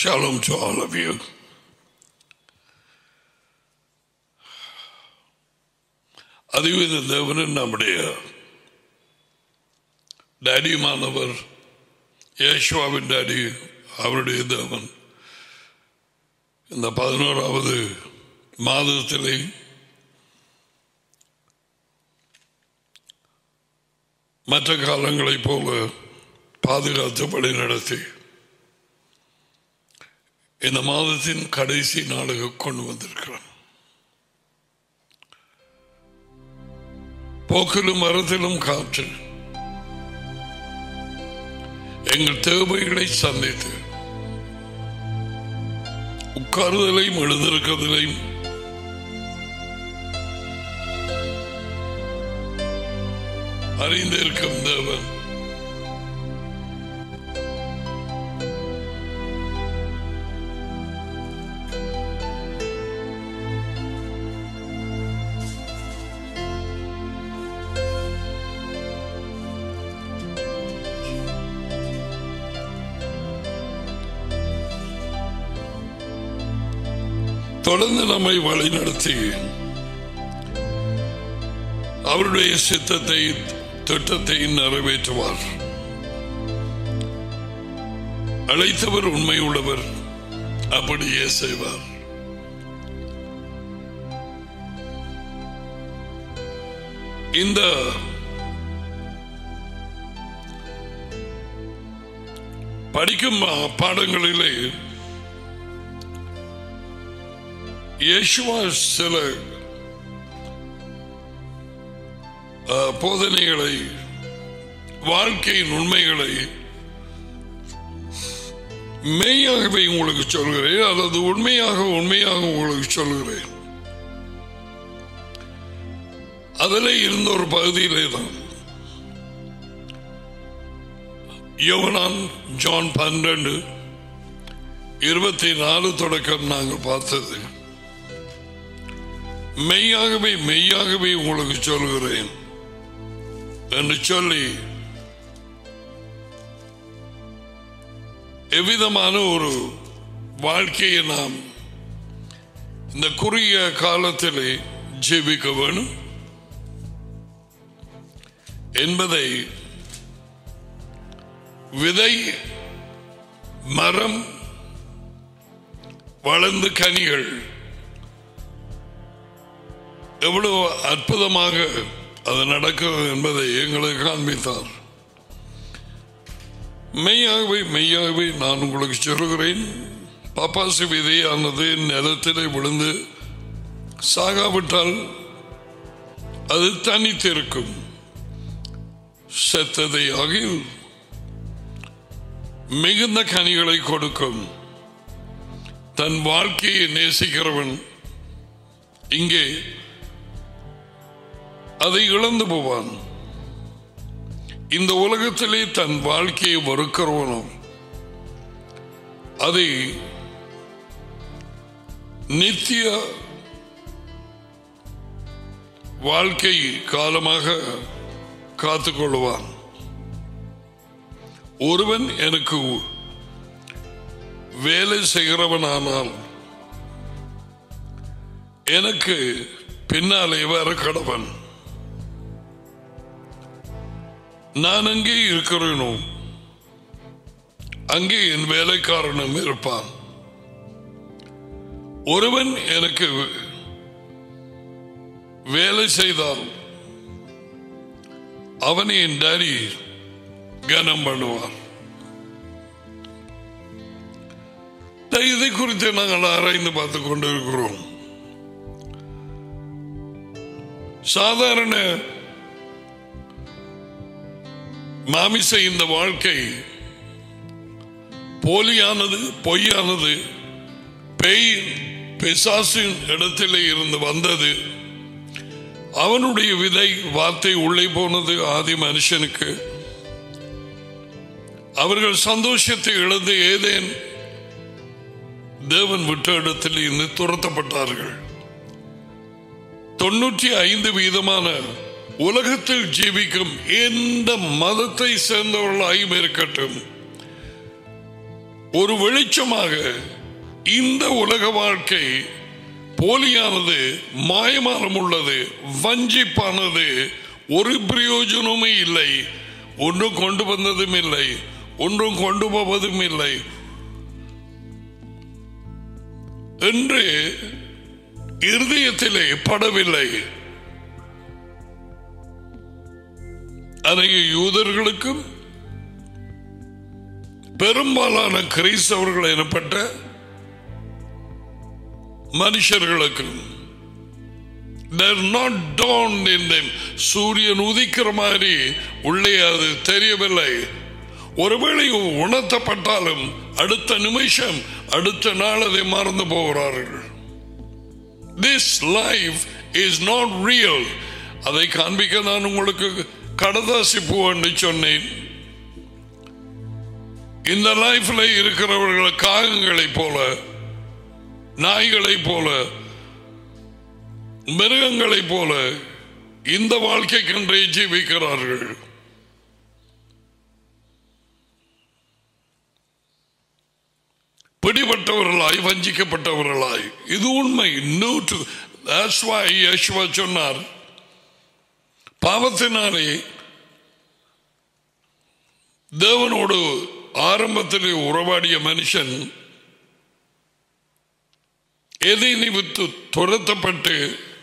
Shalom to all of you. அறிவித தேவனின் நம்முடைய டேடியுமானவர் யேசுவாவின் daddy அவருடைய தேவன் இந்த பதினோராவது மாதத்திலே மற்ற காலங்களைப் போல பாதுகாத்து வழி நடத்தி இந்த மாதத்தின் கடைசி நாளுக்கு கொண்டு வந்திருக்கிறான் போக்கிலும் மரத்திலும் காற்று எங்கள் தேவைகளை சந்தித்து உட்காருதலையும் எழுந்திருக்கிறதிலையும் அறிந்திருக்கும் தேவன் தொடர்ந்து நம்மை வழிநடத்தி அவருடைய சித்தத்தை திட்டத்தை நிறைவேற்றுவார் அழைத்தவர் உண்மை உள்ளவர் அப்படியே செய்வார் இந்த படிக்கும் பாடங்களிலே இயேசுவா சில அஹ், போதனைகளை வாழ்க்கையின் உண்மைகளை மெய்யாகவே உங்களுக்கு சொல்கிறேன் அல்லது உண்மையாக உண்மையாக உங்களுக்கு சொல்கிறேன் அதில் இருந்த ஒரு பகுதியிலே தான் யோவனான் ஜான் பன்னெண்டு இருபத்தி நாலு தொடக்கம் நாங்கள் பார்த்தது மெய்யாகவே மெய்யாகவே உங்களுக்கு சொல்கிறேன் என்று சொல்லி எவ்விதமான ஒரு வாழ்க்கையை நாம் இந்த குறுகிய காலத்திலே ஜீவிக்க வேணும் என்பதை விதை மரம் வளர்ந்து கனிகள் எவ்வளவு அற்புதமாக அது நடக்கிறது என்பதை எங்களுக்கு காண்பித்தார் மெய்யாகவே மெய்யாகவே நான் உங்களுக்கு சொல்கிறேன் பப்பாசு விதையானது நிலத்திலே விழுந்து சாகாவிட்டால் அது தனித்திருக்கும் செத்ததை ஆகில் மிகுந்த கனிகளை கொடுக்கும் தன் வாழ்க்கையை நேசிக்கிறவன் இங்கே அதை இழந்து போவான் இந்த உலகத்திலே தன் வாழ்க்கையை வெறுக்கிறவனும் அதை நித்திய வாழ்க்கை காலமாக காத்துக்கொள்வான் ஒருவன் எனக்கு வேலை செய்கிறவனானால் எனக்கு பின்னாலே வர கடவன் நான் அங்கே இருக்கிறேனோ அங்கே என் வேலைக்காரனும் இருப்பான் ஒருவன் எனக்கு வேலை செய்தால் அவனை என் டாடி கனம் பண்ணுவார் இதை குறித்து நாங்கள் ஆராய்ந்து பார்த்து கொண்டிருக்கிறோம் சாதாரண மாமிச இந்த வாழ்க்கை போலியானது பொய்யானது பேய் பிசாசின் இடத்திலே இருந்து வந்தது அவனுடைய விதை வார்த்தை உள்ளே போனது ஆதி மனுஷனுக்கு அவர்கள் சந்தோஷத்தை இழந்து ஏதேன் தேவன் விட்ட இடத்தில் இருந்து துரத்தப்பட்டார்கள் தொண்ணூற்றி ஐந்து வீதமான உலகத்தில் ஜீவிக்கும் எந்த மதத்தை சேர்ந்தவர்களாயும் இருக்கட்டும் ஒரு வெளிச்சமாக இந்த உலக வாழ்க்கை போலியானது மாயமானம் உள்ளது வஞ்சிப்பானது ஒரு பிரயோஜனமும் இல்லை ஒன்றும் கொண்டு வந்ததும் இல்லை ஒன்றும் கொண்டு போவதும் இல்லை என்று இருதயத்திலே படவில்லை அநேக யூதர்களுக்கும் பெரும்பாலான கிறிஸ்தவர்கள் எனப்பட்ட மனுஷர்களுக்கும் They're not dawned in them. சூரியன் உதிக்கிற மாதிரி உள்ளே அது தெரியவில்லை ஒருவேளை உணர்த்தப்பட்டாலும் அடுத்த நிமிஷம் அடுத்த நாள் அதை மறந்து போகிறார்கள் this life is not real அதை காண்பிக்க நான் உங்களுக்கு கடதாசி பூ என்று சொன்னேன் இந்த லைஃப்ல இருக்கிறவர்கள் காகங்களைப் போல நாய்களைப் போல மிருகங்களைப் போல இந்த வாழ்க்கைக்கென்றே ஜீவிக்கிறார்கள் பிடிபட்டவர்களாய் வஞ்சிக்கப்பட்டவர்களாய் இது உண்மை நூற்று That's why யேசுவா சொன்னார் பாவத்தினாலே தேவனோடு ஆரம்பத்திலே உறவாடிய மனுஷன் எதை நிமித்து துரத்தப்பட்டு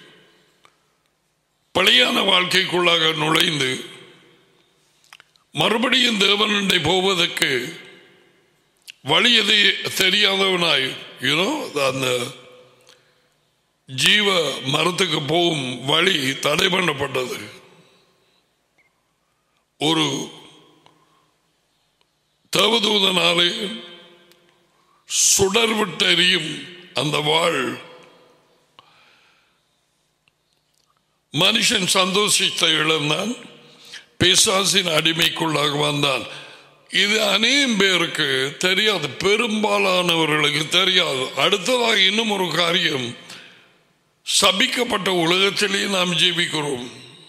பழையான வாழ்க்கைக்குள்ளாக நுழைந்து மறுபடியும் தேவனண்டை போவதற்கு வழி எதை தெரியாதவனாய் யூனோ அந்த ஜீவ மரத்துக்கு போகும் வழி தடை பண்ணப்பட்டது ஒரு தேவதூதனாலே சுடர் விட்டெறியும் அந்த வாழ் மனுஷன் சந்தோஷித்த இழந்தான் பிசாசின் அடிமைக்குள்ளாக வந்தான் இது அநேகம் பேருக்கு தெரியாது பெரும்பாலானவர்களுக்கு தெரியாது அடுத்ததாக இன்னும் ஒரு காரியம் சபிக்கப்பட்ட உலகத்திலேயே நாம் ஜீவிக்கிறோம்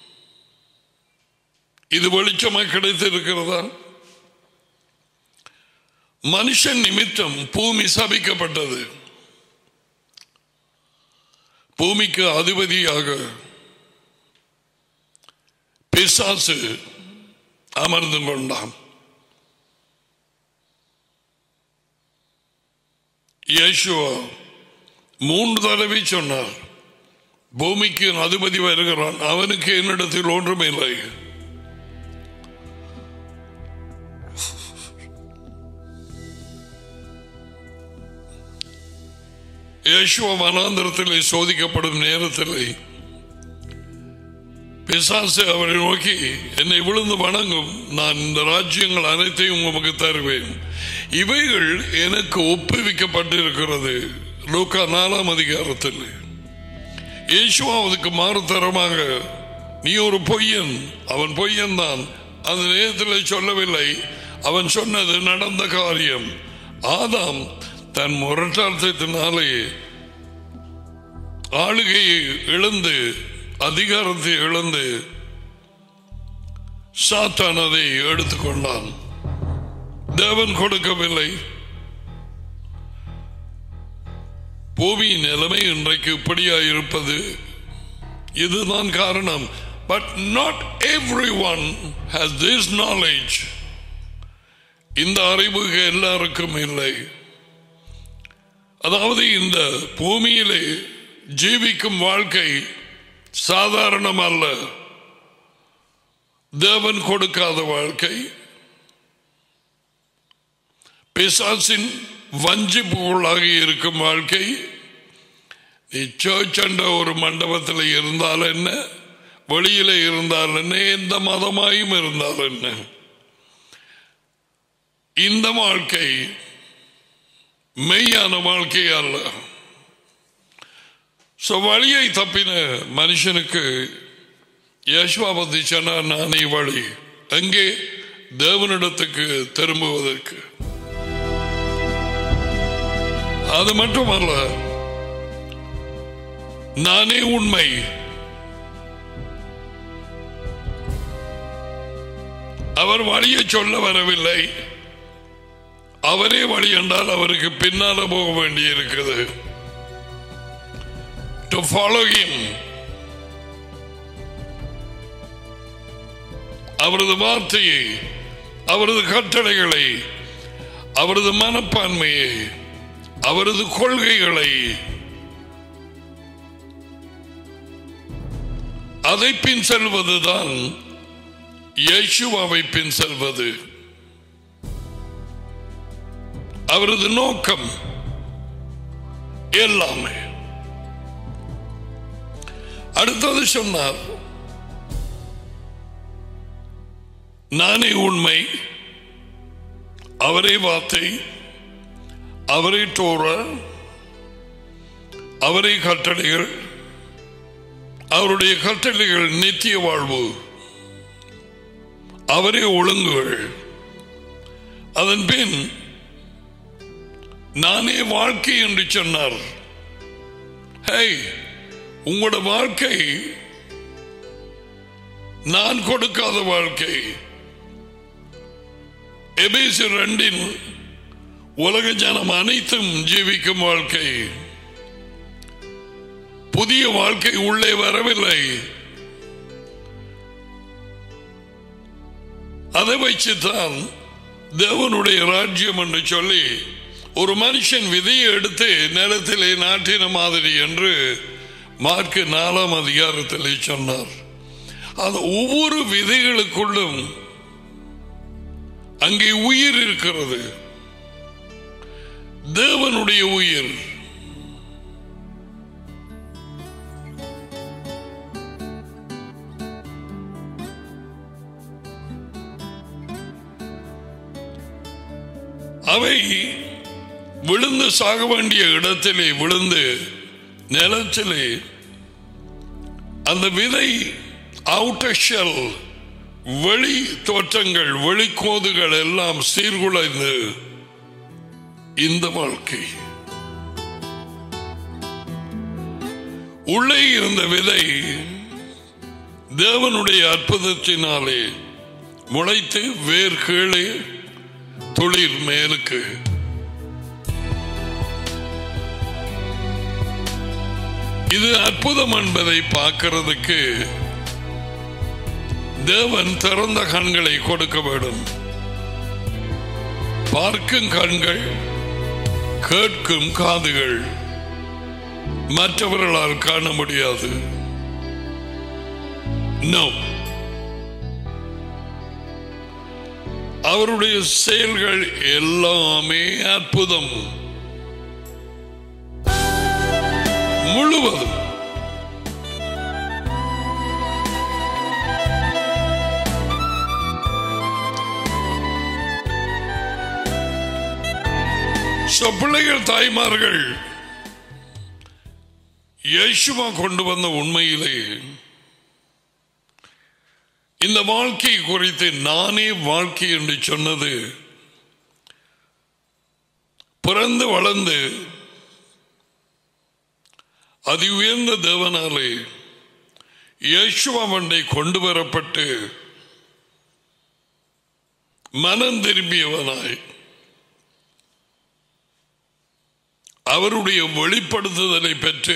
இது வெளிச்சமாக கிடைத்திருக்கிறதா மனுஷன் நிமித்தம் பூமி சபிக்கப்பட்டது பூமிக்கு அதிபதியாக பிசாசு அமர்ந்து கொண்டான் யேசுவா மூன்று தடவை சொன்னார் பூமிக்கு அதிபதி வருகிறான் அவனுக்கு என்னிடத்தில் ஒன்றுமில்லை யேசுவ வனாந்திரத்திலே சோதிக்கப்படும் நேரத்திலே பிசாசு அவரை நோக்கி என்னை விழுந்து வணங்கும் நான் இந்த ராஜ்யங்கள் அனைத்தையும் உமக்கு தருவேன் இவைகள் எனக்கு ஒப்புவிக்கப்பட்டிருக்கிறது லூக்கா நாலாம் அதிகாரத்தில் இயேசுவா அதுக்கு மாறுதரமாக நீ ஒரு பொய்யன் அவன் பொய்யன் தான் அந்த நேரத்தில் சொல்லவில்லை அவன் சொன்னது நடந்த காரியம் ஆதாம் தன் முரட்டாட்டத்தினாலே ஆளுகையை இழந்து அதிகாரத்தை இழந்து சாத்தான் அதை எடுத்துக்கொண்டான் தேவன் கொடுக்கவில்லை பூமியின் நிலைமை இன்றைக்கு இப்படியாக இருப்பது இதுதான் காரணம் but not everyone has this knowledge இந்த அறிவு எல்லாருக்கும் இல்லை அதாவது இந்த பூமியிலே ஜீவிக்கும் வாழ்க்கை சாதாரணம் அல்ல தேவன் கொடுக்காத வாழ்க்கை பிசாசின் வஞ்சிப்புகளாக இருக்கும் வாழ்க்கை நீ சர்ச் என்ற ஒரு மண்டபத்தில் இருந்தால் என்ன வெளியில இருந்தால் என்ன எந்த மதமாயும் இருந்தால் என்ன இந்த வாழ்க்கை மெய்யான வாழ்க்கை அல்ல ஸோ வழியை தப்பின மனுஷனுக்கு யேசுவா பத்தி சொன்னார் நானே வழி அங்கே தேவனிடத்துக்கு திரும்புவதற்கு அது மட்டுமல்ல நானே உண்மை அவர் வழியை சொல்ல வரவில்லை அவரே வழி என்றால் அவருக்கு பின்னால போக வேண்டி இருக்குது டு ஃபாலோ him அவரது வார்த்தையை அவரது கட்டளைகளை அவரது மனப்பான்மையை அவரது கொள்கைகளை அதை பின் செல்வதுதான் யேசுவாவை பின் செல்வது அவரது நோக்கம் எல்லாமே அடுத்தது சொன்னார் நானே உண்மை அவரே வார்த்தை அவரே தோற அவரே கட்டளைகள் அவருடைய கட்டளைகள் நித்திய வாழ்வு அவரே ஒழுங்குகள் அதன் பின் நானே வாழ்க்கை என்று சொன்னார் ஹே உங்களோட வாழ்க்கை நான் கொடுக்காத வாழ்க்கை எபேசு ரெண்டின் உலக ஜனம் அனைத்தும் ஜீவிக்கும் வாழ்க்கை புதிய வாழ்க்கை உள்ளே வரவில்லை அதை வைச்சுத்தான் தேவனுடைய ராஜ்யம் என்று சொல்லி ஒரு மனுஷன் விதையை எடுத்து நிலத்திலே நாட்டின மாதிரி என்று மார்க்கு நாலாம் அதிகாரத்திலே சொன்னார் அது ஒவ்வொரு விதைகளுக்குள்ளும் அங்கே உயிர் இருக்கிறது தேவனுடைய உயிர் அவை விழுந்து சாக வேண்டிய இடத்திலே விழுந்து நிலத்திலே அந்த விதை அவுட்டர் ஷெல் வெளி தோற்றங்கள் வெளிக்கோதுகள் எல்லாம் சீர்குலைந்து இந்த வாழ்க்கை உள்ளே இருந்த விதை தேவனுடைய அற்புதத்தினாலே முளைத்து வேர் கீழே துளிர் மேலுக்கு இது அற்புதம் என்பதை பார்க்கிறதுக்கு தேவன் திறந்த கண்களை கொடுக்க வேண்டும் பார்க்கும் கண்கள் கேட்கும் காதுகள் மற்றவர்களால் காண முடியாது நோ அவருடைய செயல்கள் எல்லாமே அற்புதம் முழுவதும் So, பிள்ளைகள் தாய்மார்கள் யேசுவா கொண்டு வந்த உண்மையிலே இந்த வாழ்க்கை குறித்து நானே வாழ்க்கை என்று சொன்னது பிறந்து வளர்ந்து அதி உயர்ந்த தேவனாலே யேசுவாவண்டை கொண்டு வரப்பட்டு மனம் திரும்பியவனாய் அவருடைய வெளிப்படுத்துதலை பெற்று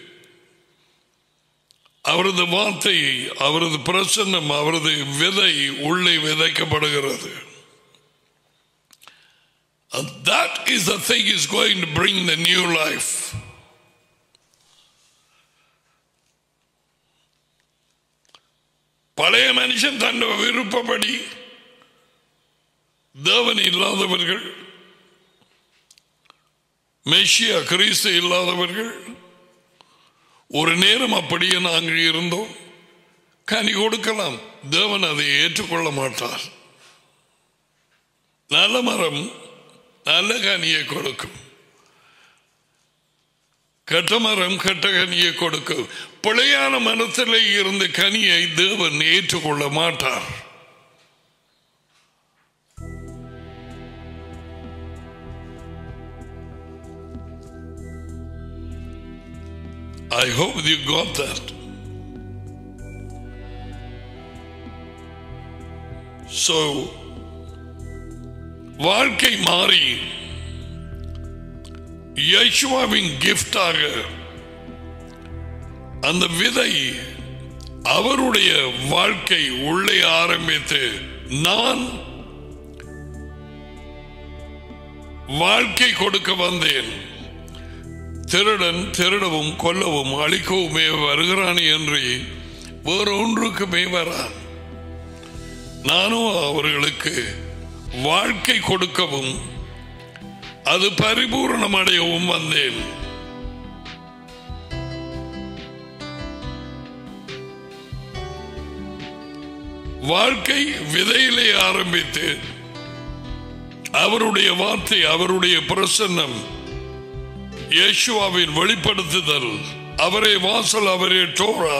அவரது வார்த்தையை அவரது பிரசன்னம் அவரது விதை உள்ளே விதைக்கப்படுகிறது And that is the thing is going to bring the new life. பழைய மனுஷன் தன் விருப்பப்படி தேவன் இல்லாதவர்கள் மெஷியா கிறிஸ்து இல்லாதவர்கள் ஒரு நேரம் அப்படியே நாங்கள் இருந்தோம் கனி கொடுக்கலாம் தேவன் அதை ஏற்றுக்கொள்ள மாட்டார் நல்ல மரம் நல்ல கனியை கொடுக்கும் கெட்ட மரம் கெட்ட கனியை கொடுக்கும் பிழையான மரத்தில் இருந்த கனியை தேவன் ஏற்றுக்கொள்ள மாட்டார் I hope you got that. So, வாழ்க்கை மாறி யேசுவாவின் கிஃப்டாக அந்த விதை அவருடைய வாழ்க்கை உள்ளே ஆரம்பித்து நான் வாழ்க்கை கொடுக்க வந்தேன் திருடன் திருடவும் கொல்லவும் அழிக்கவுமே வருகிறான் என்று வேறொன்றுக்குமே வரான் நானும் அவர்களுக்கு வாழ்க்கை கொடுக்கவும் அது பரிபூர்ணமடையவும் வந்தேன் வாழ்க்கை விதையிலே ஆரம்பித்து அவருடைய வார்த்தை அவருடைய பிரசன்னம் இயேசுவாவின் வெளிப்படுத்துதல் அவரே வாசல் அவரே டோரா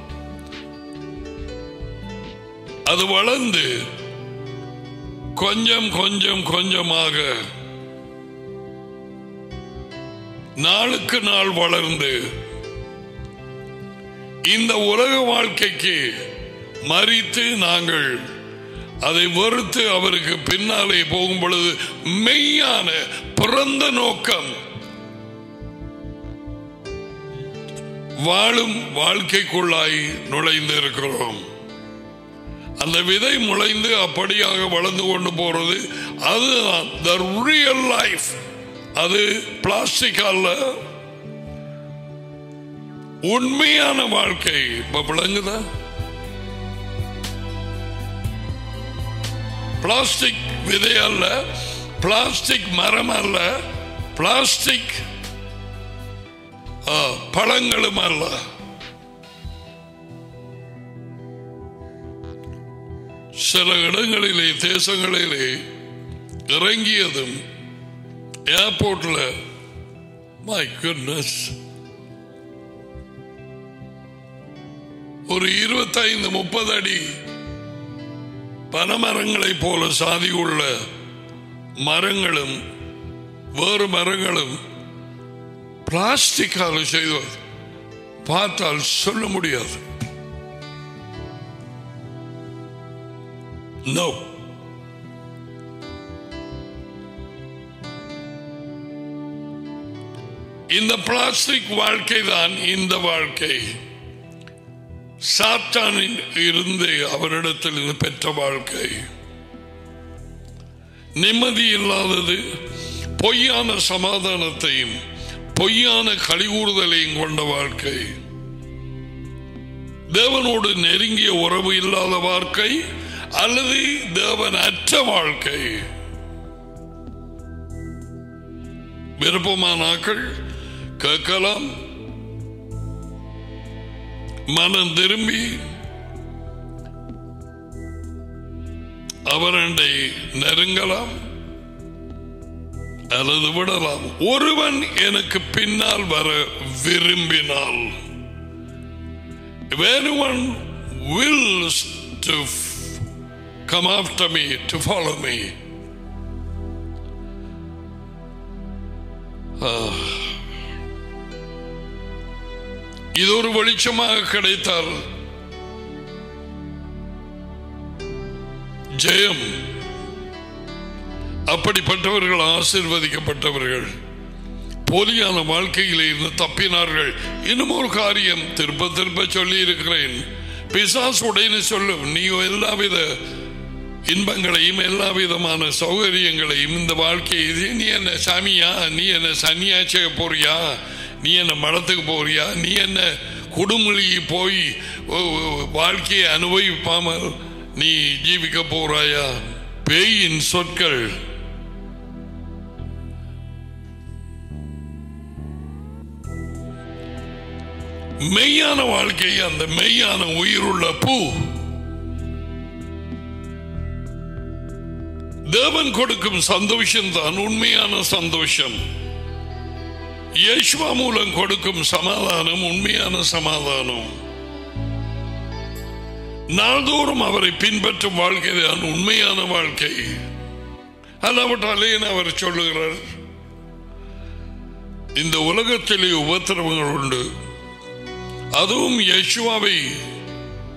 அது வளர்ந்து கொஞ்சம் கொஞ்சம் கொஞ்சமாக நாளுக்கு நாள் வளர்ந்து இந்த உலக வாழ்க்கைக்கு மறித்து நாங்கள் அதை வெறுத்து அவருக்கு பின்னாலே போகும் பொழுது மெய்யான பிறந்த நோக்கம் வாழும் வாழ்க்கைக்குள்ளாய் நுழைந்து இருக்கிறோம் அந்த விதை முளைந்து அப்படியாக வளர்ந்து கொண்டு போறது அதுதான் த ரியல் லைஃப் அது பிளாஸ்டிக் அல்ல உண்மையான வாழ்க்கை இப்ப விளங்குதா பிளாஸ்டிக் விதை அல்ல பிளாஸ்டிக் மரம் அல்ல பிளாஸ்டிக் ஆ, பழங்களும் அல்ல சில இடங்களிலே தேசங்களிலே இறங்கியதும் ஏர்போர்ட்ல மை குட்னஸ் ஒரு இருபத்தைந்து முப்பது அடி பனமரங்களைப் போல சாதி உள்ள மரங்களும் வேறு மரங்களும் பிளாஸ்டிக்கால் செய்வது பார்த்தால் சொல்ல முடியாது நோ இந்த பிளாஸ்டிக் வாழ்க்கை தான் இந்த வாழ்க்கை சாத்தானின் இருந்து அவரிடத்தில் இருந்து பெற்ற வாழ்க்கை நிம்மதி இல்லாதது பொய்யான சமாதானத்தையும் பொய்யான கழிகூறுதலையும் கொண்ட வாழ்க்கை தேவனோடு நெருங்கிய உறவு இல்லாத வாழ்க்கை அல்லது தேவன் அற்ற வாழ்க்கை விருப்பமானாக்கள் கேட்கலாம் மனம் திரும்பி அவரண்டை நெருங்கலாம் அல்லது விடலாம் ஒருவன் எனக்கு பின்னால் வர விரும்பினால் if anyone wills to f- come after me to follow me ah. இது ஒரு வெளிச்சமாக கிடைத்தால் ஜெயம் அப்படிப்பட்டவர்கள் ஆசிர்வதிக்கப்பட்டவர்கள் போலியான வாழ்க்கையிலே இருந்து தப்பினார்கள் இன்னும் ஒரு காரியம் திரும்ப திரும்ப சொல்லி இருக்கிறேன் பிசாஸ் உடைன்னு சொல்லும் நீ எல்லாவித இன்பங்களையும் எல்லா விதமான சௌகரியங்களையும் இந்த வாழ்க்கையை இது நீ என்ன சாமியா நீ என்ன சன்னியா செய்ய போறியா நீ என்ன மடத்துக்கு போறியா நீ என்ன குடுமொழி போய் ஓ- ஓ- வாழ்க்கையை அனுபவிப்பாமல் நீ ஜீவிக்க போறாயா பேயின் சொற்கள் மெய்யான வாழ்க்கை அந்த மெய்யான உயிருள்ள பூ தேவன் கொடுக்கும் சந்தோஷம் தான் உண்மையான சந்தோஷம் இயேசுவா மூலம் கொடுக்கும் சமாதானம் உண்மையான சமாதானம் நாள்தோறும் அவரை பின்பற்றும் வாழ்க்கை தான் உண்மையான வாழ்க்கை அல்லாவிட்டாலே அவர் சொல்லுகிறார் இந்த உலகத்திலே உபத்திரவங்கள் உண்டு அதுவும் யேசுவாவை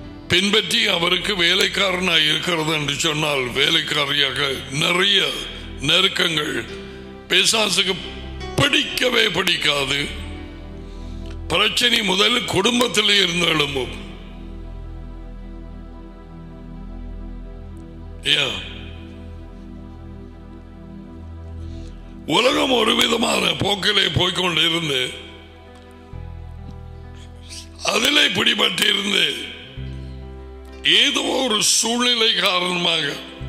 பின்பற்றி அவருக்கு வேலைக்காரனாய் இருக்கிறது என்று சொன்னால் வேலைக்காரியாக நிறைய நெருக்கங்கள் பிசாசுக்கு பிடிக்கவே பிடிக்காது பிரச்சனை முதலில் குடும்பத்தில் இருந்து எழும்பும் Yeah. உலகம் ஒரு விதமான போக்கிலே போய்கொண்டிருந்து அதிலே பிடிபட்டிருந்து ஏதோ ஒரு சூழ்நிலை காரணமாக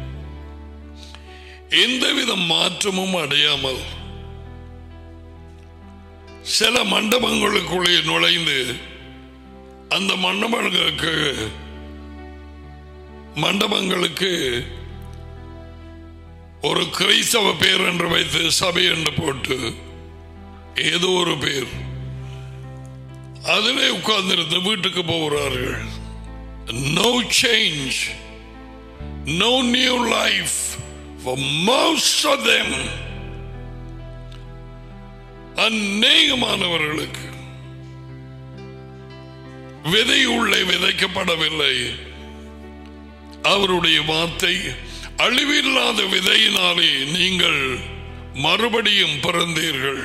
எந்தவித மாற்றமும் அடையாமல் சில மண்டபங்களுக்குள்ளே நுழைந்து அந்த மண்டபங்களுக்கு மண்டபங்களுக்கு ஒரு கிறிஸ்தவ பேர் என்று வைத்து சபை என்று போட்டு ஏதோ ஒரு பேர் அதிலே உட்கார்ந்திருந்து வீட்டுக்கு போகிறார்கள் no change no new life for most of them அநேகமானவர்களுக்கு விதை உள்ளே விதைக்கப்படவில்லை அவருடைய வார்த்தை அழிவில்லாத விதையினாலே நீங்கள் மறுபடியும் பிறந்தீர்கள்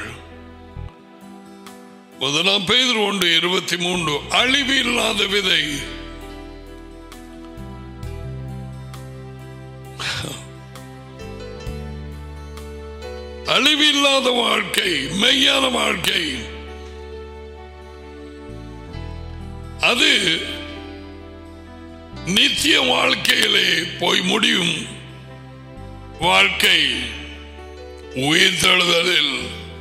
முதலாம் பேர் ஒன்று இருபத்தி மூன்று அழிவில்லாத விதை அழிவில்லாத வாழ்க்கை மெய்யான வாழ்க்கை அது நித்திய வாழ்க்கையிலே போய் முடியும் வாழ்க்கை உயிர்த்தெழுதலில்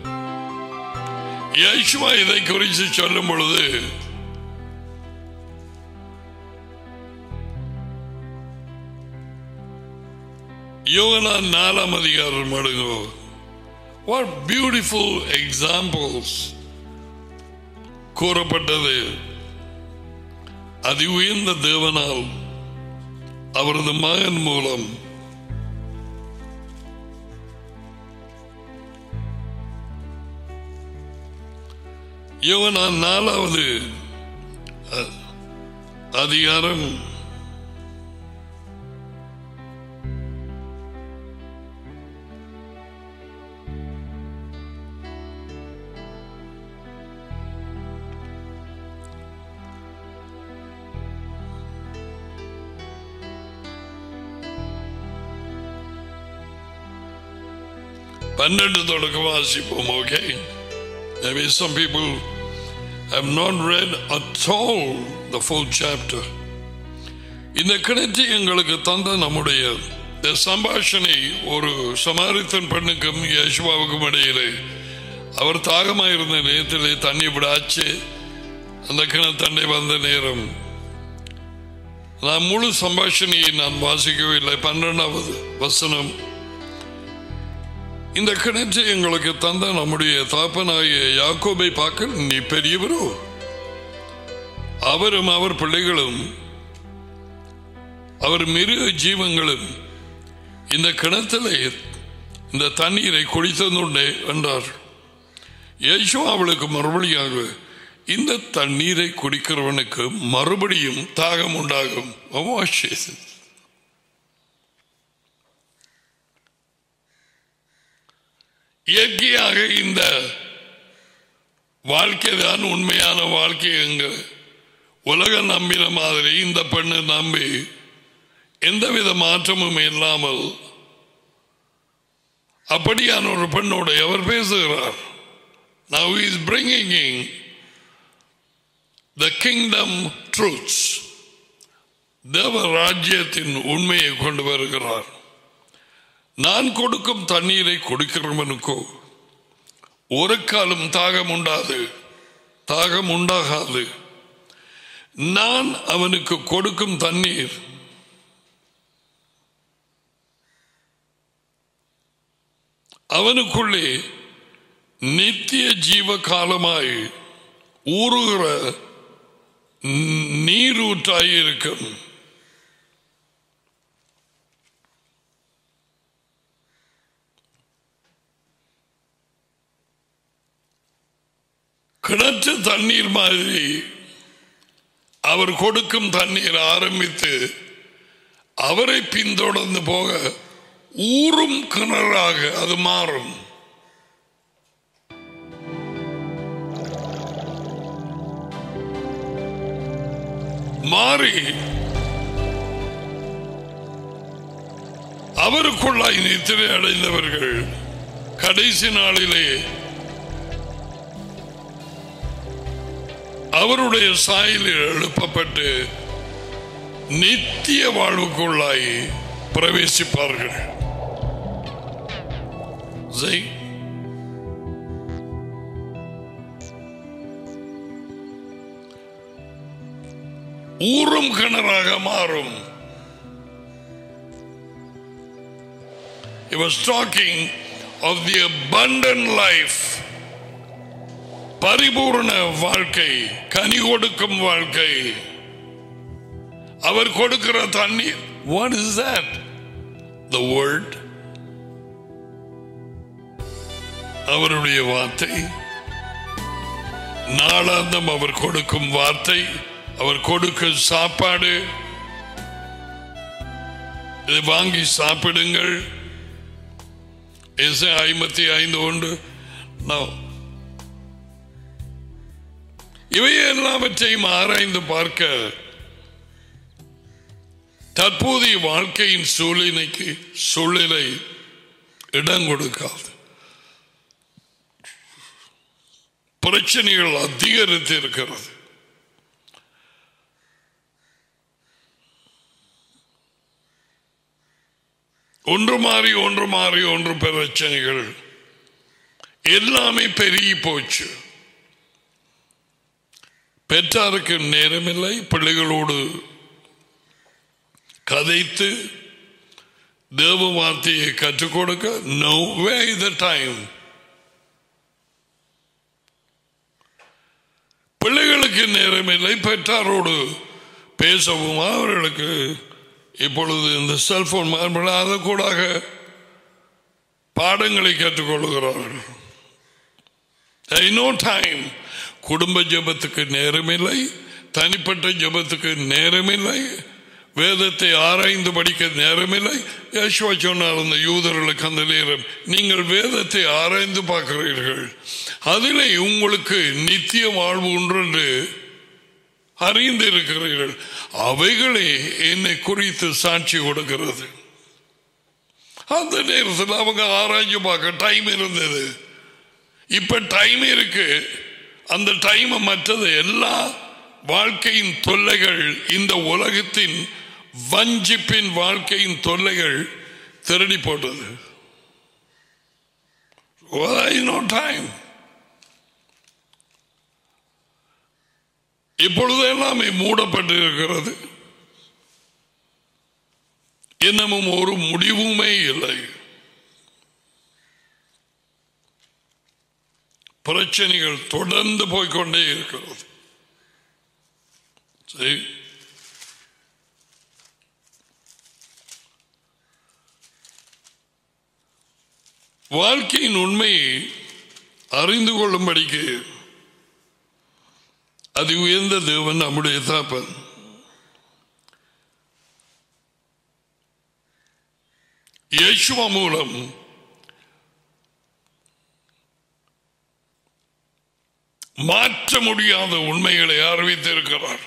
யேசுவா இதை குறித்து சொல்லும் பொழுது யோகனா நாலாம் அதிகாரம் அடுங்கோ வாட் பியூட்டிஃபுல் எக்ஸாம்பிள்ஸ் கூறப்பட்டது அதி உயர்ந்த தேவனால் அவரது மகன் மூலம் யோகனான் நாலாவது அ- அதிகாரம் பன்னெண்டு தொடக்கம் வாசிப்போம் okay Maybe some people have not read at all the full chapter. இந்த கிணற்றி எங்களுக்கு தந்த நம்முடைய இந்த சம்பாஷணை ஒரு சமாரித்தன் பெண்ணுக்கும் யேசுவாவுக்கும் இடையிலே அவர் தாகமாயிருந்த நேரத்திலே தண்ணி விடாச்சு அந்த கிணத்தண்டை வந்த நேரம் நான் முழு சம்பாஷணையை நான் வாசிக்கவில்லை பன்னெண்டாவது வசனம் இந்த கிணற்றை எங்களுக்கு தந்த நம்முடைய தாப்பனாகிய யாக்கோபை பார்க்க நீ பெரியவரோ அவரும் அவர் பிள்ளைகளும் அவர் மிருக ஜீவங்களும் இந்த கிணத்திலே இந்த தண்ணீரை குடித்ததுண்டே என்றார் யேசு அவளுக்கு மறுபடியாக இந்த தண்ணீரை குடிக்கிறவனுக்கு மறுபடியும் தாகம் உண்டாகும் Wash it. இயற்கையாக இந்த வாழ்க்கை தான் உண்மையான வாழ்க்கை எங்க உலகம் நம்பின மாதிரி இந்த பெண்ணை நம்பி எந்தவித மாற்றமும் இல்லாமல் அப்படியான ஒரு பெண்ணோடு அவர் பேசுகிறார் Now he is bringing in the kingdom truths. தேவ ராஜ்யத்தின் உண்மையை கொண்டு வருகிறார் நான் கொடுக்கும் தண்ணீரை குடிக்கிறவனுக்கோ ஒரு காலம் தாகம் உண்டாது தாகம் உண்டாகாது நான் அவனுக்கு கொடுக்கும் தண்ணீர் அவனுக்குள்ளே நித்திய ஜீவ காலமாய் ஊறுகிற ந- நீரூற்றாய் இருக்கும் கிணற்று தண்ணீர் மாதிரி அவர் கொடுக்கும் தண்ணீர் ஆரம்பித்து அவரை பின்தொடர்ந்து போக ஊறும் கிணறாக அது மாறும் மாறி அவருக்குள்ளாய் நித்திரை அடைந்தவர்கள் கடைசி நாளிலே அவருடைய சாயலில் எழுப்பப்பட்டு நித்திய வாழ்வுக்குள்ளாய் பிரவேசிப்பார்கள் ஜெய் ஊறும் கிணறாக மாறும் He was talking of the abundant life பரிபூர்ண வாழ்க்கை கனி கொடுக்கும் வாழ்க்கை அவர் கொடுக்கிற தண்ணீர் what is that the world அவருடைய வார்த்தை நாளாந்தம் அவர் கொடுக்கும் வார்த்தை அவர் கொடுக்கும் சாப்பாடு இதை வாங்கி சாப்பிடுங்கள் இசை ஐம்பத்தி ஐந்து உண்டு நான் இவை எல்லாவற்றையும் ஆராய்ந்து பார்க்க தற்போதைய வாழ்க்கையின் சூழ்நிலைக்கு சூழ்நிலை இடம் கொடுக்காது பிரச்சனைகள் அதிகரித்து இருக்கிறது ஒன்று மாறி ஒன்று மாறி ஒன்று பிரச்சனைகள் எல்லாமே பெருகி போச்சு பெற்றாருக்கு நேரமில்லை பிள்ளைகளோடு கதைத்து தேவ வார்த்தையை கற்றுக் கொடுக்க நோ வே த டைம் பிள்ளைகளுக்கு நேரமில்லை பெற்றாரோடு பேசவும் அவர்களுக்கு இப்பொழுது இந்த செல்போன் அதை கூட பாடங்களை கற்றுக்கொள்கிறார்கள் நோ டைம் குடும்ப ஜபத்துக்கு நேரமில்லை தனிப்பட்ட ஜபத்துக்கு நேரமில்லை வேதத்தை ஆராய்ந்து படிக்க நேரமில்லை யேசுவா சொன்னார் அந்த யூதர்களுக்கு அந்த நேரம் நீங்கள் வேதத்தை ஆராய்ந்து பார்க்கிறீர்கள் அதிலே உங்களுக்கு நித்திய வாழ்வு ஒன்று அறிந்து இருக்கிறீர்கள் அவைகளே என்னை குறித்து சாட்சி கொடுக்கிறது அந்த நேரத்தில் அவங்க ஆராய்ச்சி பார்க்க டைம் இருந்தது இப்ப டைம் இருக்கு அந்த டைம் மற்றது எல்லா வாழ்க்கையின் தொல்லைகள் இந்த உலகத்தின் வஞ்சிப்பின் வாழ்க்கையின் தொல்லைகள் திருடி போட்டது டைம் இப்பொழுது எல்லாமே மூடப்பட்டு இருக்கிறது இன்னமும் ஒரு முடிவுமே இல்லை பிரச்சனைகள் தொடர்ந்து போய்கொண்டே இருக்கிறது சரி வாழ்க்கையின் உண்மையை அறிந்து கொள்ளும்படிக்கு அது உயர்ந்த தேவன் நம்முடைய தாப்பன் யேசுவ மூலம் மாற்ற முடியாத உண்மைகளை அறிவித்திருக்கிறார்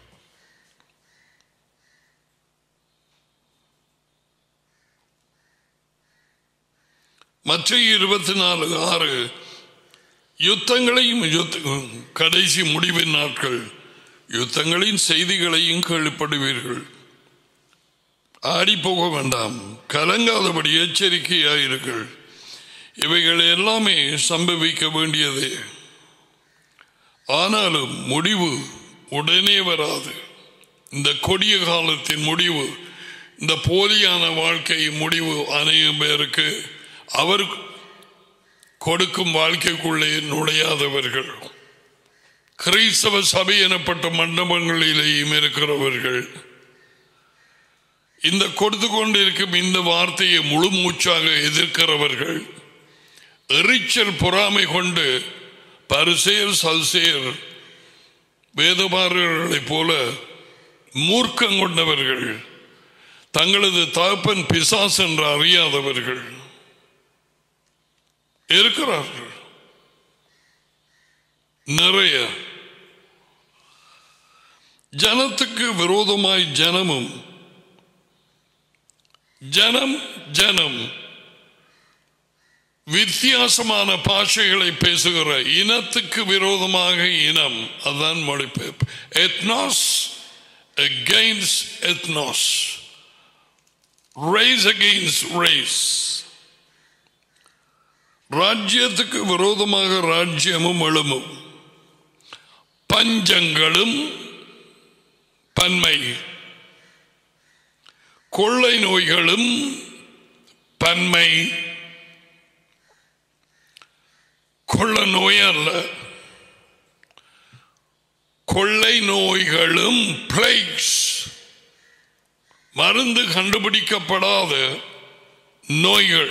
மற்ற இருபத்தி நாலு ஆறு யுத்தங்களையும் கடைசி முடிவின் நாட்கள் யுத்தங்களின் செய்திகளையும் கேள்விப்படுவீர்கள் ஆடி போக வேண்டாம் கலங்காதபடி எச்சரிக்கையாயிருங்கள் இவைகள் எல்லாமே சம்பவிக்க வேண்டியதே ஆனாலும் முடிவு உடனே வராது இந்த கொடிய காலத்தின் முடிவு இந்த போலியான வாழ்க்கை முடிவு அநேகம் பேருக்கு அவர் கொடுக்கும் வாழ்க்கைக்குள்ளே நுழையாதவர்கள் கிறிஸ்தவ சபை எனப்பட்ட மண்டபங்களிலேயும் இருக்கிறவர்கள் இந்த கொடுத்து கொண்டிருக்கும் இந்த வார்த்தையை முழு மூச்சாக எதிர்க்கிறவர்கள் எரிச்சல் பொறாமை கொண்டு பரிசேர் சல்சேர் வேதமாரர்களைப் போல மூர்க்கம் கொண்டவர்கள் தங்களது தகப்பன் பிசாஸ் என்று அறியாதவர்கள் இருக்கிறார்கள் நிறைய ஜனத்துக்கு விரோதமாய் ஜனமும் ஜனம் ஜனம் வித்தியாசமான பாஷைகளை பேசுகிற இனத்துக்கு விரோதமாக இனம் அதான் மொழிபெயர்ப்பு எத்னாஸ் against ethnos race against race ராஜ்யத்துக்கு விரோதமாக ராஜ்யமும் எழுமும் பஞ்சங்களும் பன்மை கொள்ளை நோய்களும் பன்மை கொள்ள நோய் அல்ல கொள்ளை நோய்களும் பிளேக்ஸ் மருந்து கண்டுபிடிக்கப்படாத நோய்கள்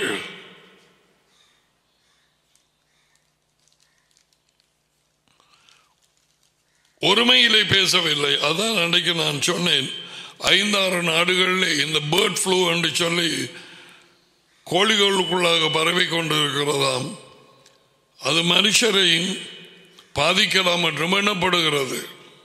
ஒருமையிலே பேசவில்லை அதான் அன்றைக்கு நான் சொன்னேன் ஐந்தாறு நாடுகளில் இந்த பேர்ட் ஃப்ளூ என்று சொல்லி கோழிகளுக்குள்ளாக பரவி கொண்டிருக்கிறதாம் அது மனுஷரையும் பாதிக்கலாம் என்றும் எண்ணப்படுகிறது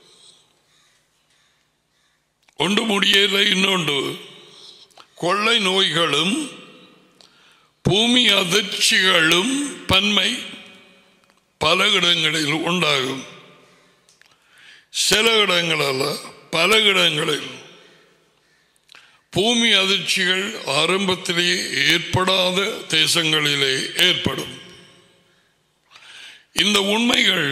ஒன்று முடியலை இன்னொன்று கொள்ளை நோய்களும் பூமி அதிர்ச்சிகளும் பன்மை பல இடங்களில் உண்டாகும் சில இடங்கள் அல்ல பல இடங்களில் பூமி அதிர்ச்சிகள் ஆரம்பத்திலேயே ஏற்படாத தேசங்களிலே ஏற்படும் இந்த உண்மைகள்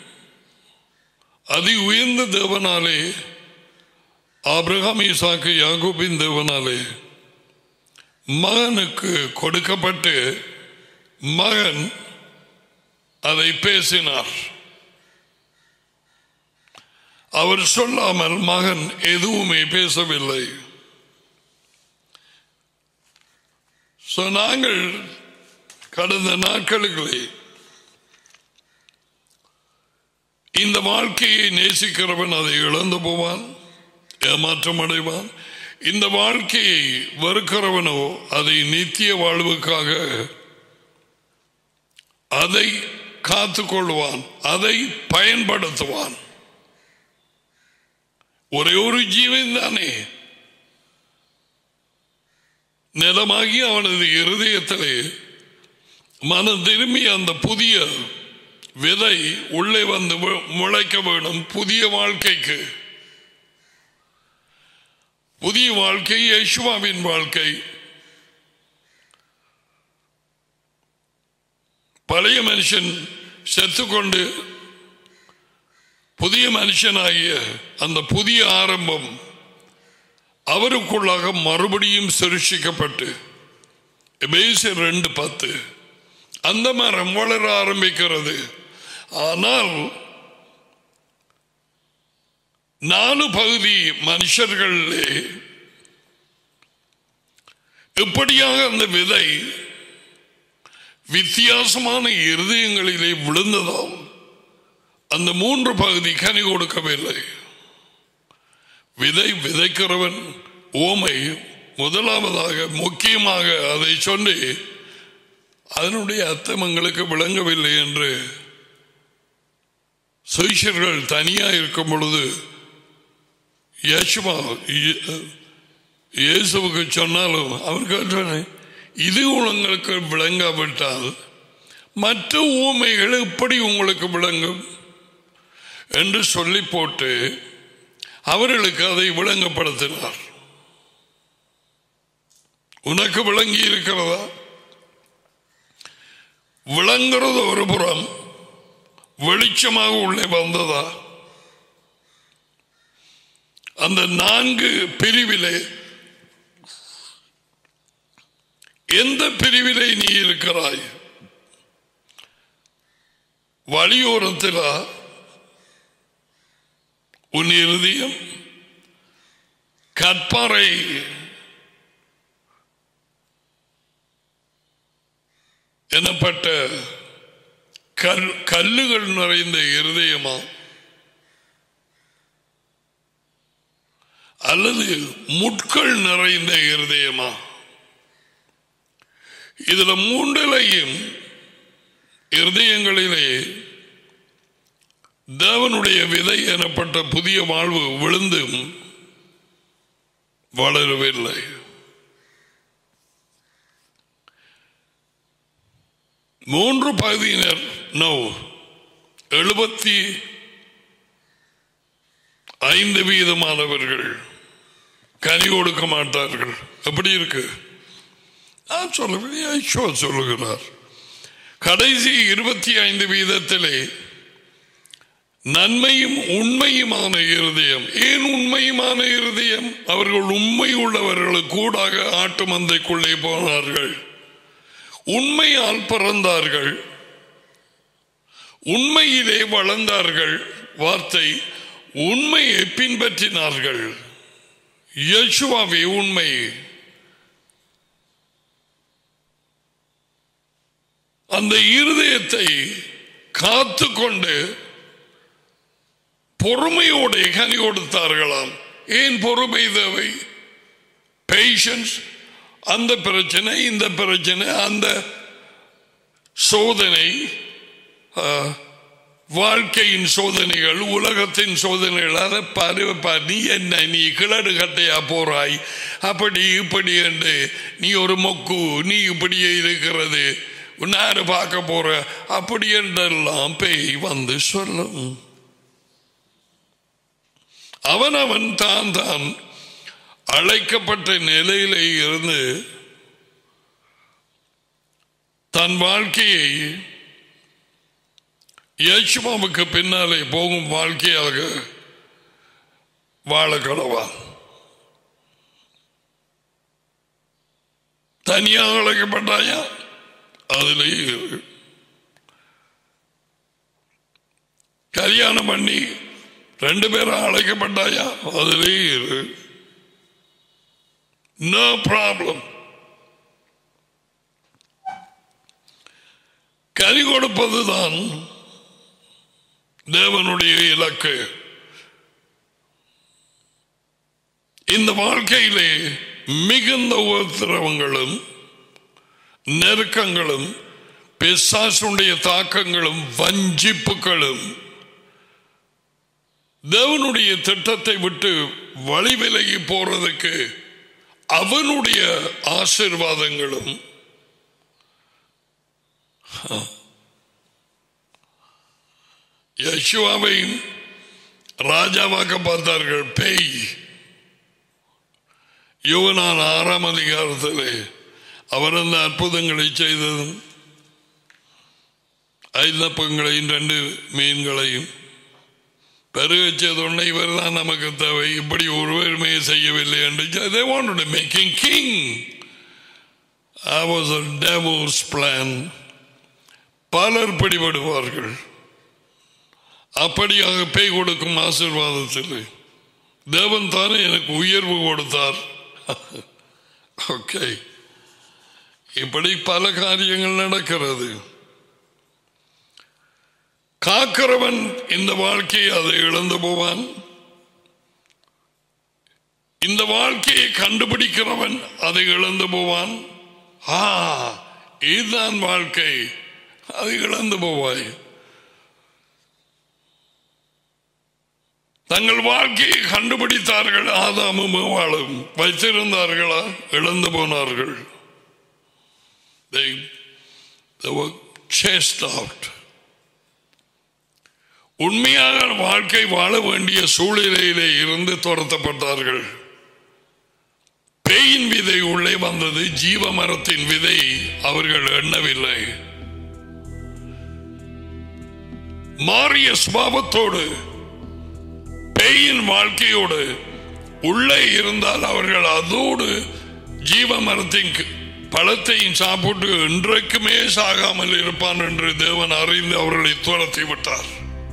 அதி உயர்ந்த தேவனாலே ஆபிரகாம் ஈசாக்கு யாகோபின் தேவனாலே மகனுக்கு கொடுக்கப்பட்டு மகன் அதை பேசினார் அவர் சொல்லாமல் மகன் எதுவுமே பேசவில்லை So, நாங்கள் கடந்த நாட்களுக்கு இந்த வாழ்க்கையை நேசிக்கிறவன் அதை இழந்து போவான் ஏமாற்றம் அடைவான் இந்த வாழ்க்கையை வெறுக்கிறவனோ அதை நித்திய வாழ்வுக்காக அதை காத்துக்கொள்வான் அதை பயன்படுத்துவான் ஒரே ஒரு ஜீவன் தானே நிலமாகி அவனது இருதயத்திலே மனம் திரும்பி அந்த புதிய விதை உள்ளே வந்து மு- முளைக்க வேணும் புதிய வாழ்க்கைக்கு புதிய வாழ்க்கை யேசுவாவின் வாழ்க்கை பழைய மனுஷன் செத்துக்கொண்டு புதிய மனுஷனாகிய அந்த புதிய ஆரம்பம் அவருக்குள்ளாக மறுபடியும் சிருஷிக்கப்பட்டு எபேசியர் ரெண்டு பத்து அந்த மரம் வளர ஆரம்பிக்கிறது ஆனால் நாலு பகுதி மனுஷர்களே எப்படியாக அந்த விதை வித்தியாசமான இருதயங்களிலே விழுந்ததால் அந்த மூன்று பகுதி கனி கொடுக்கவில்லை விதை விதைக்கிறவன் ஓமை முதலாவதாக முக்கியமாக அதை சொல்லி அதனுடைய அர்த்தம் எங்களுக்கு விளங்கவில்லை என்று சுயிஷர்கள் தனியா இருக்கும் பொழுது யேசுவா இயே- இயேசுவுக்கு சொன்னாலும் அவர் கேட்டானே இது உங்களுக்கு விளங்காவிட்டால் மற்ற ஊமைகள் எப்படி உங்களுக்கு விளங்கும் என்று சொல்லி போட்டு அவர்களுக்கு அதை விளங்கப்படுத்தினார் உனக்கு விளங்கி இருக்கிறதா விளங்குறது ஒரு புறம் வெளிச்சமாக உள்ளே வந்ததா அந்த நான்கு பிரிவிலே எந்த பிரிவிலே நீ இருக்கிறாய் வழியோரத்திலா உன் இருதயம் கற்பாறை எனப்பட்ட கல் கல்லுகள் நிறைந்த இருதயமா அல்லது முட்கள் நிறைந்த இருதயமா இதுல மூன்றிலையும் இருதயங்களிலே தேவனுடைய விதை எனப்பட்ட புதிய வாழ்வு விழுந்தும் வளரவில்லை மூன்று பகுதியினர் நோ எழுபத்தி ஐந்து வீதமானவர்கள் கனி கொடுக்க மாட்டார்கள் எப்படி இருக்கு நான் சொல்லவில்லை ஐஷோ சொல்லுகிறார் கடைசி இருபத்தி ஐந்து வீதத்திலே நன்மையும் உண்மையுமான இருதயம் ஏன் உண்மையுமான இருதயம் அவர்கள் உண்மை உள்ளவர்களுக்கு கூடாக ஆட்டு மந்தைக்குள்ளே போனார்கள் உண்மையால் பிறந்தார்கள் உண்மையிலே வளர்ந்தார்கள் வார்த்தை உண்மையை பின்பற்றினார்கள் யசுவாவே உண்மை அந்த இருதயத்தை காத்து கொண்டு பொறுமையோடு கனி கொடுத்தார்களாம் ஏன் பொறுமை தேவை பேஷன்ஸ் அந்த பிரச்சனை இந்த பிரச்சனை அந்த சோதனை ஆ, வாழ்க்கையின் சோதனைகள் உலகத்தின் சோதனைகள் அதை பாரு பாரு, நீ என்ன நீ கிளடு கட்டையா போறாய் அப்படி இப்படி என்று நீ ஒரு மொக்கு நீ இப்படியே இருக்கிறது உன்னாரு பார்க்க போற அப்படி என்றெல்லாம் பேய் வந்து சொல்லும் அவன் அவன் தான் தான் அழைக்கப்பட்ட நிலையிலே இருந்து தன் வாழ்க்கையை யேசுமாவுக்கு பின்னாலே போகும் வாழ்க்கையாக வாழ கடவான் தனியாக அழைக்கப்பட்டாயா அதிலே இரு. கல்யாணம் பண்ணி ரெண்டு பேரும் அழைக்கப்பட்டாயா அதிலே இரு நோ ப்ராப்ளம் கறி கொடுப்பதுதான் தேவனுடைய இலக்கு இந்த வாழ்க்கையிலே மிகுந்த உபத்திரவங்களும் நெருக்கங்களும் பிசாசுடைய தாக்கங்களும் வஞ்சிப்புகளும் தேவனுடைய திட்டத்தை விட்டு வழி விலகி போறதுக்கு அவனுடைய ஆசிர்வாதங்களும் யசுவாவையும் ராஜாவாக்க பார்த்தார்கள் பேய் யுவனான் ஆறாம் அதிகாரத்திலே அவர் அந்த அற்புதங்களை செய்ததும் ஐந்தப்பங்களையும் ரெண்டு மீன்களையும் பெருகச் செய்தோடனே இவர் தான் நமக்கு தேவை இப்படி ஒருவருமே செய்யவில்லை என்று they wanted to make him king that was a devil's plan பலர் பிடிபடுவார்கள் அப்படியாக பேய் கொடுக்கும் ஆசீர்வாதத்தில் தேவன் தானே எனக்கு உயர்வு கொடுத்தார் ஓகே இப்படி பல காரியங்கள் நடக்கிறது காக்கிறவன் இந்த வாழ்க்கையை அதை இழந்து போவான் இந்த வாழ்க்கையை கண்டுபிடிக்கிறவன் அதை இழந்து போவான் ஆ இதுதான் வாழ்க்கை அது இழந்து போவாய் தங்கள் வாழ்க்கையை கண்டுபிடித்தார்கள் ஆதாமும் வாழும் வைத்திருந்தார்களா இழந்து போனார்கள் They, they were chased out. உண்மையாக வாழ்க்கை வாழ வேண்டிய சூழ்நிலையிலே இருந்து துரத்தப்பட்டார்கள் பேயின் விதை உள்ளே வந்தது ஜீவ மரத்தின் விதை அவர்கள் எண்ணவில்லை மாறிய சுபாவத்தோடு பேயின் வாழ்க்கையோடு உள்ளே இருந்தால் அவர்கள் அதோடு ஜீவ மரத்தின் பழத்தையும் சாப்பிட்டு இன்றைக்குமே சாகாமல் இருப்பான் என்று தேவன் அறிந்து அவர்களை துரத்தி விட்டார்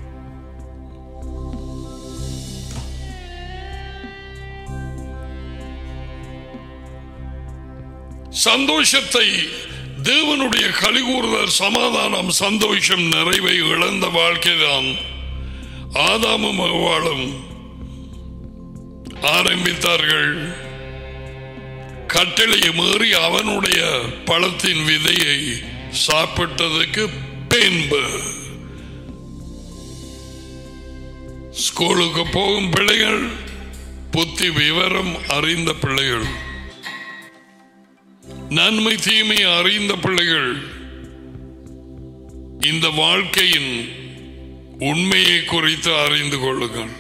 சந்தோஷத்தை தேவனுடைய கலிகூறுதல் சமாதானம் சந்தோஷம் நிறைவை இழந்த வாழ்க்கைதான் ஆதாமும் அவ்வாளும் ஆரம்பித்தார்கள் கட்டளையை மீறி அவனுடைய பழத்தின் விதையை சாப்பிட்டதுக்கு பின்பு ஸ்கூலுக்கு போகும் பிள்ளைகள் புத்தி விவரம் அறிந்த பிள்ளைகள் நன்மை தீமை அறிந்த பிள்ளைகள் இந்த வாழ்க்கையின் உண்மையை குறித்து அறிந்து கொள்ளுங்கள்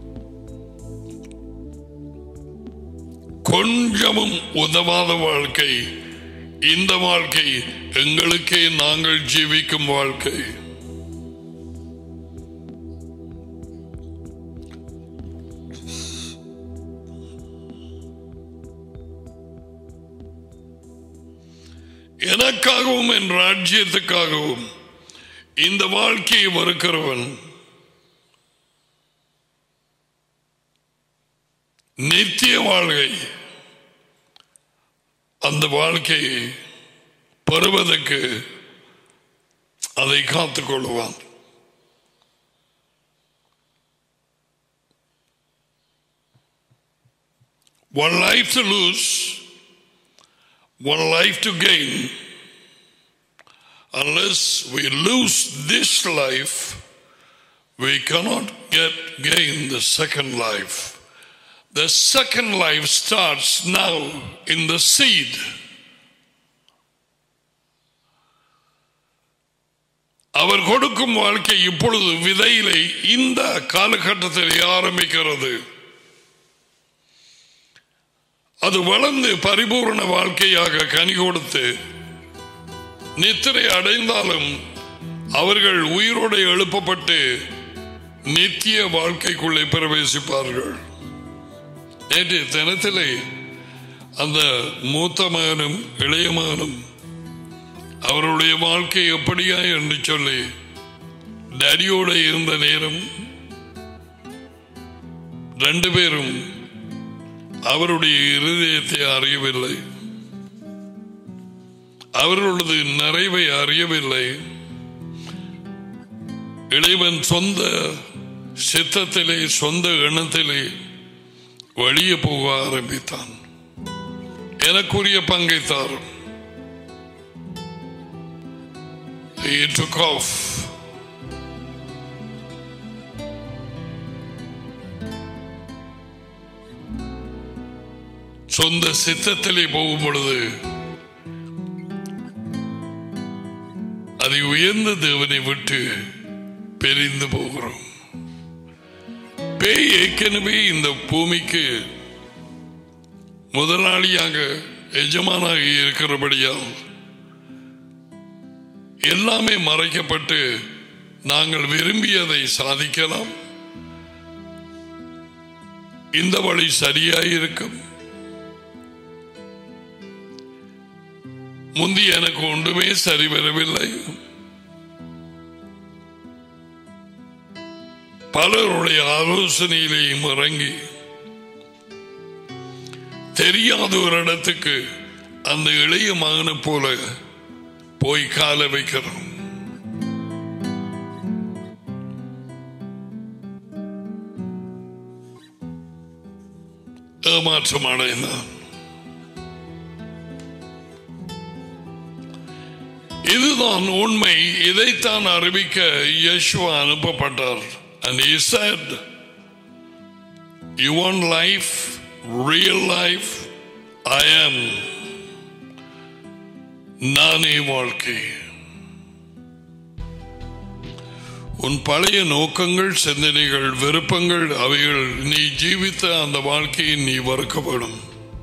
கொஞ்சமும் உதவாத வாழ்க்கை இந்த வாழ்க்கை எங்களுக்கே நாங்கள் ஜீவிக்கும் வாழ்க்கை எனக்காகவும் என் ராஜ்யத்துக்காகவும் இந்த வாழ்க்கையை மறுக்கிறவன் நித்திய வாழ்க்கை அந்த வாழ்க்கையை பெறுவதற்கு அதை காத்துக் கொள்வான் one life to lose one life to gain unless we lose this life we cannot get gain the second life the second life starts now in the seed அவர் கொடுக்கும் வாழ்க்கை இப்பொழுது விதையிலே இந்த காலகட்டத்திலே ஆரம்பிக்கிறது அது வளர்ந்து பரிபூர்ண வாழ்க்கையாக கனி கொடுத்து நித்திரை அடைந்தாலும் அவர்கள் உயிரோடு எழுப்பப்பட்டு நித்திய வாழ்க்கைக்குள்ளே பிரவேசிப்பார்கள் நேற்று தினத்திலே அந்த மூத்த மகனும் இளைய மகனும் அவருடைய வாழ்க்கை எப்படியா என்று சொல்லி டேடியோட இருந்த நேரம் ரெண்டு பேரும் அவருடைய இருதயத்தை அறியவில்லை அவர்களது நிறைவை அறியவில்லை இளைவன் சொந்த சித்தத்திலே சொந்த எண்ணத்திலே வெளியே போக ஆரம்பித்தான் எனக்குரிய பங்கை தாரும் He took off. சொந்த சித்தத்திலே போகும் பொழுது அதை உயர்ந்த தேவனை விட்டு பிரிந்து போகிறோம் பேய் ஏற்கனவே இந்த பூமிக்கு முதலாளியாக எஜமானாக இருக்கிறபடியால் எல்லாமே மறைக்கப்பட்டு நாங்கள் விரும்பியதை சாதிக்கலாம் இந்த வழி சரியாயிருக்கும் முந்தி எனக்கு ஒன்றுமே சரி வரவில்லை பலருடைய ஆலோசனையிலேயும் இறங்கி தெரியாத ஒரு இடத்துக்கு அந்த இளைய மகனை போல போய் கால வைக்கிறோம் ஏமாற்றம் அடைந்தான் இதுதான் உண்மை இதைத்தான் அறிவிக்க யேசுவா அனுப்பப்பட்டார் and he said you want life real life i am நானே வாழ்க்கை உன் பழைய நோக்கங்கள் சிந்தனைகள் விருப்பங்கள் அவைகள் நீ ஜீவித்த அந்த வாழ்க்கையை நீ வறுக்கப்படும்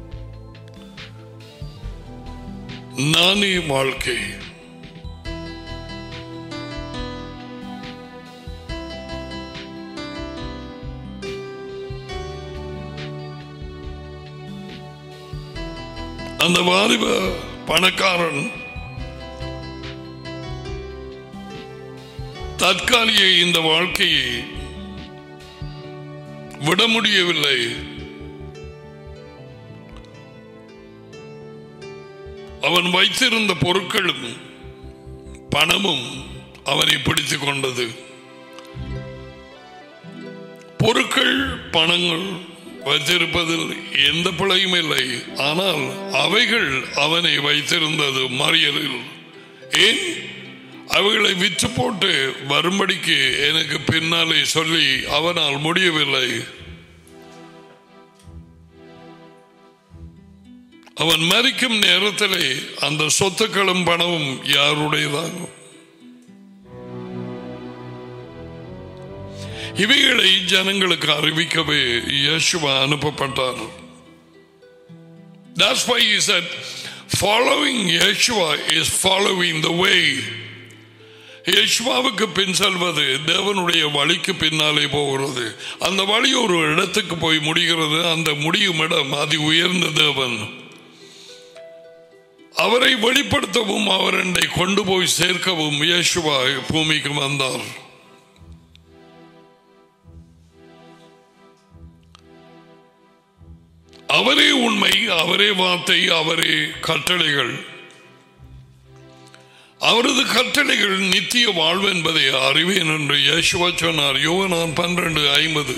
நானே வாழ்க்கை அந்த வாலிப பணக்காரன் தற்காலிக இந்த வாழ்க்கையை விட முடியவில்லை அவன் வைத்திருந்த பொருட்களும் பணமும் அவனை பிடித்துக் கொண்டது பொருட்கள் பணங்கள் வைத்திருப்பதில் எந்த பிழையும் இல்லை ஆனால் அவைகள் அவனை வைத்திருந்தது மறியலில் ஏன் அவைகளை விற்று போட்டு வரும்படிக்கு எனக்கு பின்னாலே சொல்லி அவனால் முடியவில்லை அவன் மறிக்கும் நேரத்திலே அந்த சொத்துக்களும் பணமும் யாருடையதாகும் இவைகளை ஜனங்களுக்கு அறிவிக்கவே யேசுவா அனுப்பப்பட்டார் That's why he said, following Yeshua is following the way. யேசுவாவுக்கு பின் செல்வது தேவனுடைய வழிக்கு பின்னாலே போகிறது அந்த வழி ஒரு இடத்துக்கு போய் முடிகிறது அந்த முடியும் இடம் அதி உயர்ந்த தேவன் அவரை வெளிப்படுத்தவும் அவர் என்னை கொண்டு போய் சேர்க்கவும் யேசுவா பூமிக்கு வந்தார் அவரே உண்மை அவரே வார்த்தை அவரே கட்டளைகள் அவரது கட்டளைகள் நித்திய வாழ்வு என்பதை அறிவேன் என்று யேசுவா சொன்னார் யோவனான் பன்னிரண்டு ஐம்பது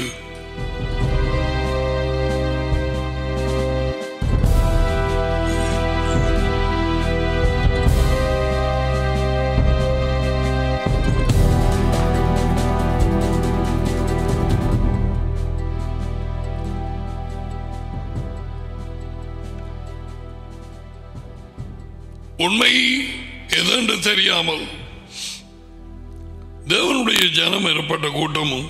உண்மை எதென்று தெரியாமல் தேவனுடைய ஜனம் ஏற்பட்ட கூட்டமும்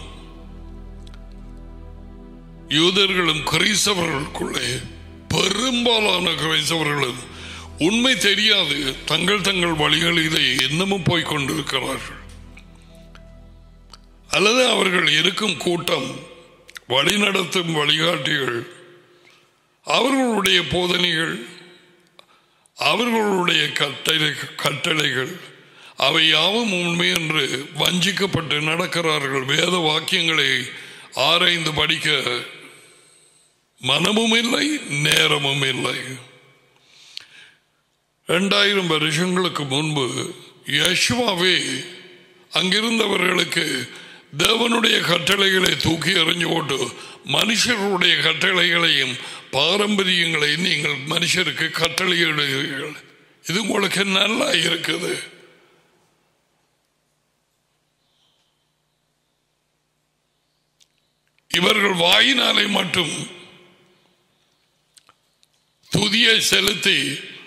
யூதர்களும் கிரைஸ்தவர்களுக்குள்ளே பெரும்பாலான கிரைஸ்தவர்களும் உண்மை தெரியாது தங்கள் தங்கள் வழிகளிலே இன்னமும் போய்க் கொண்டிருக்கிறார்கள் அல்லது அவர்கள் இருக்கும் கூட்டம் வழிநடத்தும் வழிகாட்டிகள் அவர்களுடைய போதனைகள் அவர்களுடைய கட்டளை கட்டளைகள் அவை யாவும் உண்மை என்று வஞ்சிக்கப்பட்டு நடக்கிறார்கள் வேத வாக்கியங்களை ஆராய்ந்து படிக்க மனமும் இல்லை நேரமும் இல்லை இரண்டாயிரம் வருஷங்களுக்கு முன்பு யஷ்வாவே அங்கிருந்தவர்களுக்கு தேவனுடைய கட்டளைகளை தூக்கி எறிஞ்சு போட்டு மனுஷருடைய கட்டளைகளையும் பாரம்பரியங்களையும் நீங்கள் மனுஷருக்கு கட்டளையிடுகிறீர்கள் இது உங்களுக்கு நல்லா இருக்குது இவர்கள் வாயினாலே மட்டும் துதியை செலுத்தி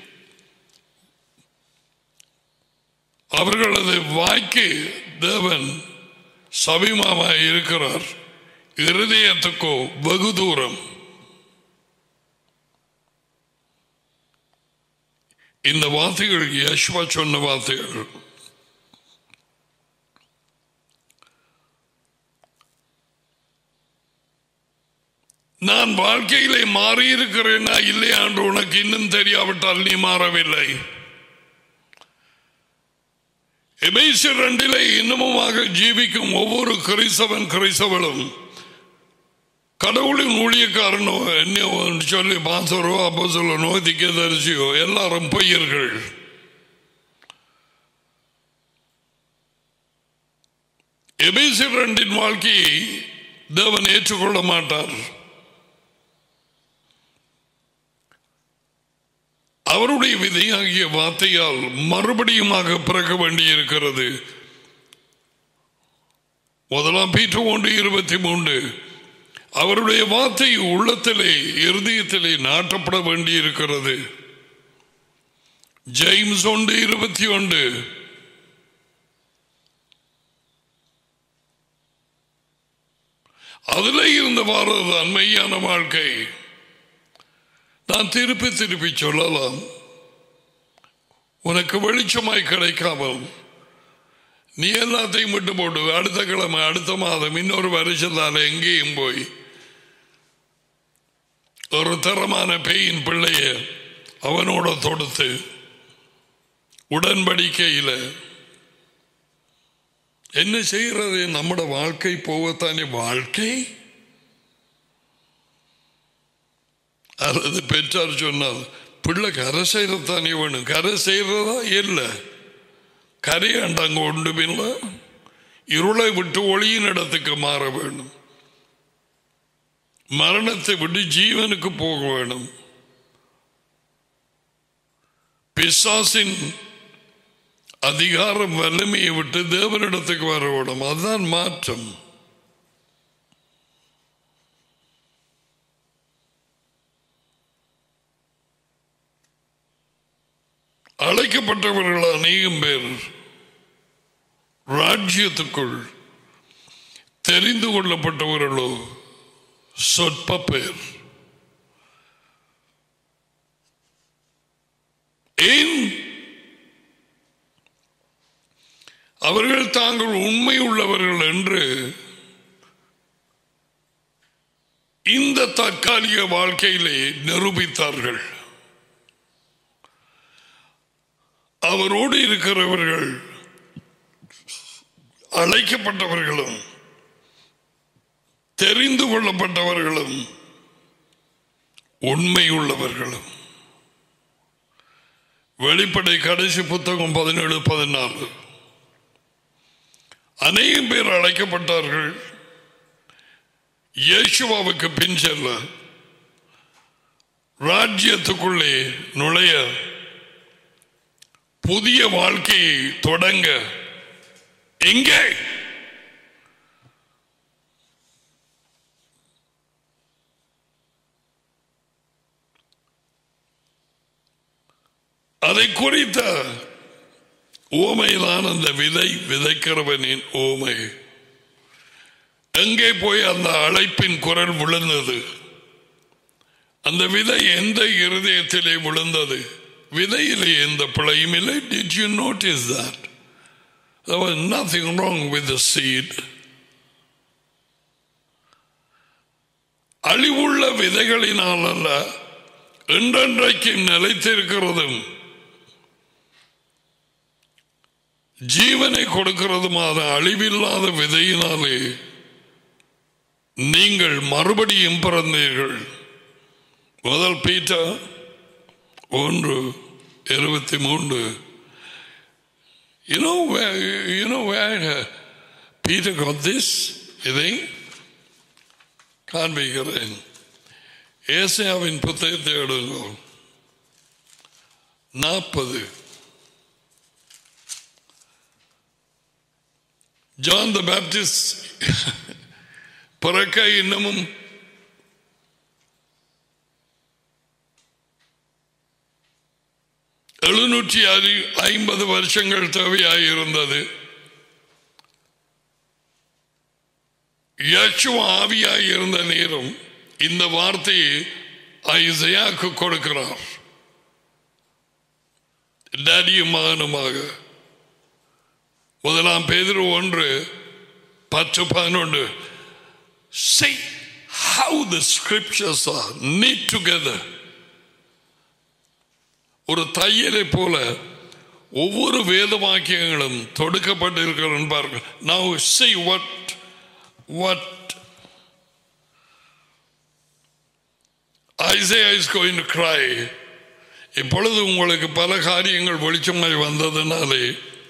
அவர்களது வாய்க்கு தேவன் சபிமாவாய் இருக்கிறார் இருதயத்துக்கோ வெகு தூரம் இந்த வார்த்தைகள் யஷ்வா சொன்ன வார்த்தைகள் நான் வாழ்க்கையிலே மாறி இருக்கிறேனா இல்லையா என்று உனக்கு இன்னும் தெரியாவிட்டால் நீ மாறவில்லை எபேசியர் ரெண்டிலே இன்னமுமாக ஜீவிக்கும் ஒவ்வொரு கிறிஸ்தவன் கிறிஸ்தவளும் கடவுளின் ஊழியக்காரனோ என்ன சொல்லி பாசரோ அப்போ சொல்லனோ திக்கதரிசியோ எல்லாரும் பொய்யர்கள் எபேசியர் ரெண்டின் வாழ்க்கையை தேவன் ஏற்றுக்கொள்ள மாட்டார் அவருடைய விதையாகிய வார்த்தையால் மறுபடியுமாக பிறக்க வேண்டியிருக்கிறது முதலாம் பீற்று ஒன்று இருபத்தி மூன்று அவருடைய வார்த்தை உள்ளத்திலே இருதயத்திலே நாட்டப்பட வேண்டியிருக்கிறது ஜெய்ம்ஸ் ஒன்று இருபத்தி ஒன்று அதில் இருந்து வாரதுதான் மெய்யான வாழ்க்கை நான் திருப்பி திருப்பி சொல்லலாம் உனக்கு வெளிச்சமாய் கிடைக்காமல் நீ எல்லாத்தையும் விட்டு போட்டு அடுத்த கிழமை அடுத்த மாதம் இன்னொரு வருஷத்தால எங்கேயும் போய் ஒரு தரமான பெயின் பிள்ளைய அவனோட தொடுத்து உடன்படிக்கையில் என்ன செய்யறது நம்மட வாழ்க்கை போகத்தானே வாழ்க்கை அல்லது பெற்றார் சொன்னால் பிள்ளை கரை செய்யறதானே வேணும் கரை செய்யறதா இல்லை கரையாண்டாங்க ஒன்றுமில்லை இருளை விட்டு ஒளியின் இடத்துக்கு மாற வேண்டும் மரணத்தை விட்டு ஜீவனுக்கு போக வேணும் பிசாசின் அதிகாரம் வல்லமையை விட்டு தேவனிடத்துக்கு வர வேணும் அதுதான் மாற்றம் அழைக்கப்பட்டவர்கள் அநேகம் பேர் ராஜ்யத்துக்குள் தெரிந்து கொள்ளப்பட்டவர்களோ சொற்ப பேர் ஏன் அவர்கள் தாங்கள் உண்மை உள்ளவர்கள் என்று இந்த தற்காலிக வாழ்க்கையிலே நிரூபித்தார்கள் அவரோடு இருக்கிறவர்கள் அழைக்கப்பட்டவர்களும் தெரிந்து கொள்ளப்பட்டவர்களும் உண்மை உள்ளவர்களும் வெளிப்படை கடைசி புத்தகம் பதினேழு பதினாறு அநேகம் பேர் அழைக்கப்பட்டார்கள் இயேசுவாவுக்கு பின் செல்ல ராஜ்யத்துக்குள்ளே நுழைய புதிய வாழ்க்கையை தொடங்க எங்கே அதை குறித்த ஓமைதான் அந்த விதை விதைக்கிறவனின் ஓமை எங்கே போய் அந்த அழைப்பின் குரல் விழுந்தது அந்த விதை எந்த இருதயத்திலே விழுந்தது விதையிலே எந்த பிழையும் இல்லை did you notice that There was nothing wrong with the seed. அழிவுள்ள விதைகளினால் அல்ல என்றென்றைக்கும் நிலைத்திருக்கிறதும் ஜீவனை கொடுக்கிறதுமான அழிவில்லாத விதையினாலே நீங்கள் மறுபடியும் பிறந்தீர்கள் முதல் பீட்டா ஒன்று இருபத்தி மூன்று You know where you know where uh, Peter got this விதை காண்பிக்கிறேன் ஏசியாவின் புத்தகத்தை எடுங்க நாற்பது ஜான் த பேப்டிஸ்ட் பிறக்க இன்னமும் எழுநூற்றி ஐம்பது வருஷங்கள் தேவையாயிருந்தது யட்சு ஆவியாய் இருந்த நேரம் இந்த வார்த்தையை ஐசையாக்கு கொடுக்கிறார் டேடியும் மகனுமாக முதலாம் பேதிரு ஒன்று பத்து பதினொன்று See how the scriptures are knit together. ஒரு தையலை போல ஒவ்வொரு வேத வாக்கியங்களும் தொடுக்கப்பட்டிருக்கிறது பாருங்க now see what what Isaiah is going to cry இப்பொழுது உங்களுக்கு பல காரியங்கள் வெளிச்சமாய் வந்ததுனாலே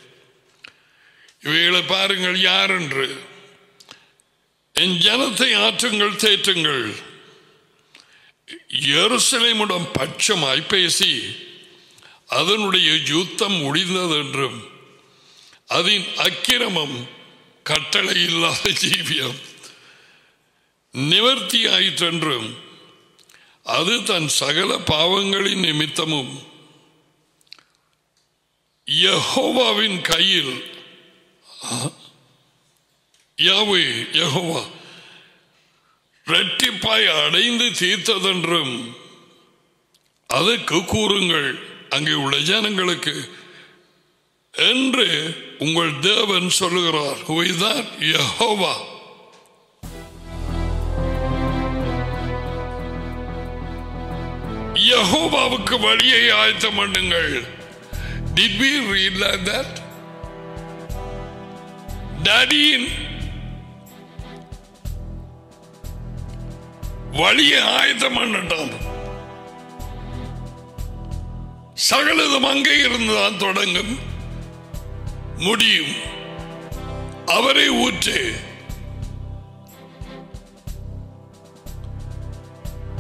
இவைகளை பாருங்கள் யார் என்று என் ஜனத்தை ஆற்றுங்கள் தேற்றுங்கள் எருசலேமுடன் பட்சமாய் பேசி அதனுடைய யுத்தம் முடிந்தது என்றும் அதன் அக்கிரமம் கட்டளை இல்லாத ஜீவியம் நிவர்த்தி ஆயிற்றென்றும் அது தன் சகல பாவங்களின் நிமித்தமும் யஹோவாவின் கையில் யாவே யஹோவா ரெட்டிப்பாய் அடைந்து தீர்த்ததென்றும் அதற்கு கூறுங்கள் அங்கே உள்ள ஜனங்களுக்கு என்று உங்கள் தேவன் சொல்லுகிறார் ஹுய்தான் யஹோவா யஹோவாவுக்கு வழியை ஆயத்தம் பண்ணுங்கள் Did we read like that? டடியின் வழியை ஆயத்தம் பண்ணட்டான் சகலதும் அங்கே இருந்துதான் தொடங்கும் முடியும் அவரை ஊற்று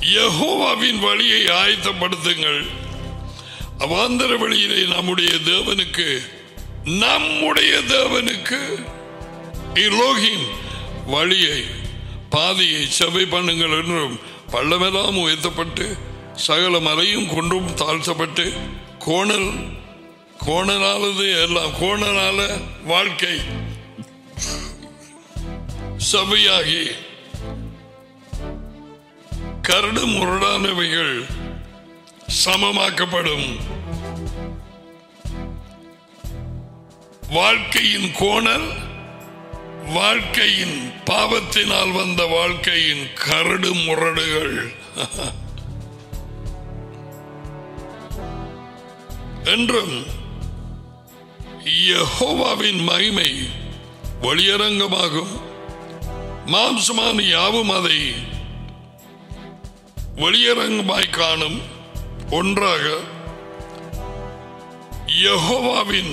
யெகோவாவின் வழியை ஆயத்தப்படுத்துங்கள் அவாந்தர வழியிலே நம்முடைய தேவனுக்கு நம்முடைய தேவனுக்கு இலோகின் வழியை பாதையை செவை பண்ணுங்கள் என்றும் பள்ளமெல்லாம் உயர்த்தப்பட்டு சகல மலையும் கொண்டும் தாழ்த்தப்பட்டு கோணல் கோணனானது எல்லாம் கோணனால வாழ்க்கை சபையாகி கரடு முரடானவைகள் சமமாக்கப்படும் வாழ்க்கையின் கோணல் வாழ்க்கையின் பாவத்தினால் வந்த வாழ்க்கையின் கரடு முரடுகள் என்றும் யெகோவாவின் மகிமை வெளியரங்கமாகும் மாம்சமான யாவும் அதை வெளியரங்கமாய் காணும் ஒன்றாக யெகோவாவின்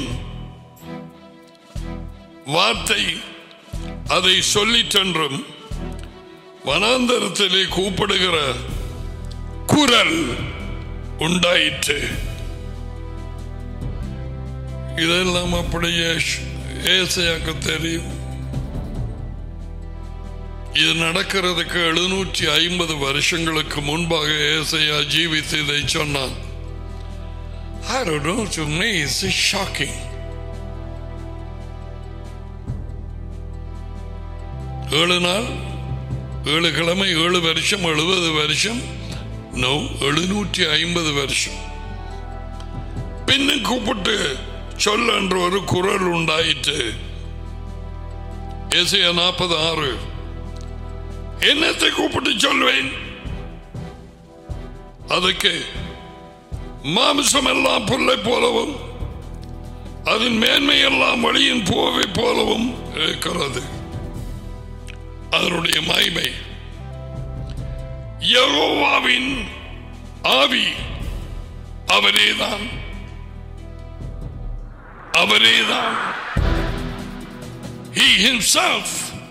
வார்த்தை அதை சொல்லிற்றென்றும் வனாந்தரத்திலே கூப்பிடுகிற குரல் உண்டாயிற்று இதெல்லாம் அப்படியே ஏசையாக்கு தெரியும் இது நடக்கிறதுக்கு எழுநூற்றி ஐம்பது வருஷங்களுக்கு முன்பாக ஏசையா ஜீவித்து இதை சொன்னான் I don't know, to me it's shocking. ஏழு நாள் ஏழு கிழமை ஏழு வருஷம் எழுபது வருஷம் நோ எழுநூற்றி ஐம்பது வருஷம் பின்னும் கூப்பிட்டு சொல்ல என்ற ஒரு குரல் உண்டாயிற்று ஏசியா நாற்பது ஆறு என்னத்தை கூப்பிட்டு சொல்வேன் அதுக்கு மாமிசம் எல்லாம் புல்லை போலவும் அதன் மேன்மை எல்லாம் வழியின் பூவை போலவும் இருக்கிறது அதனுடைய மகிமை யெகோவாவின் ஆவி அவரேதான் அவரேதான் he himself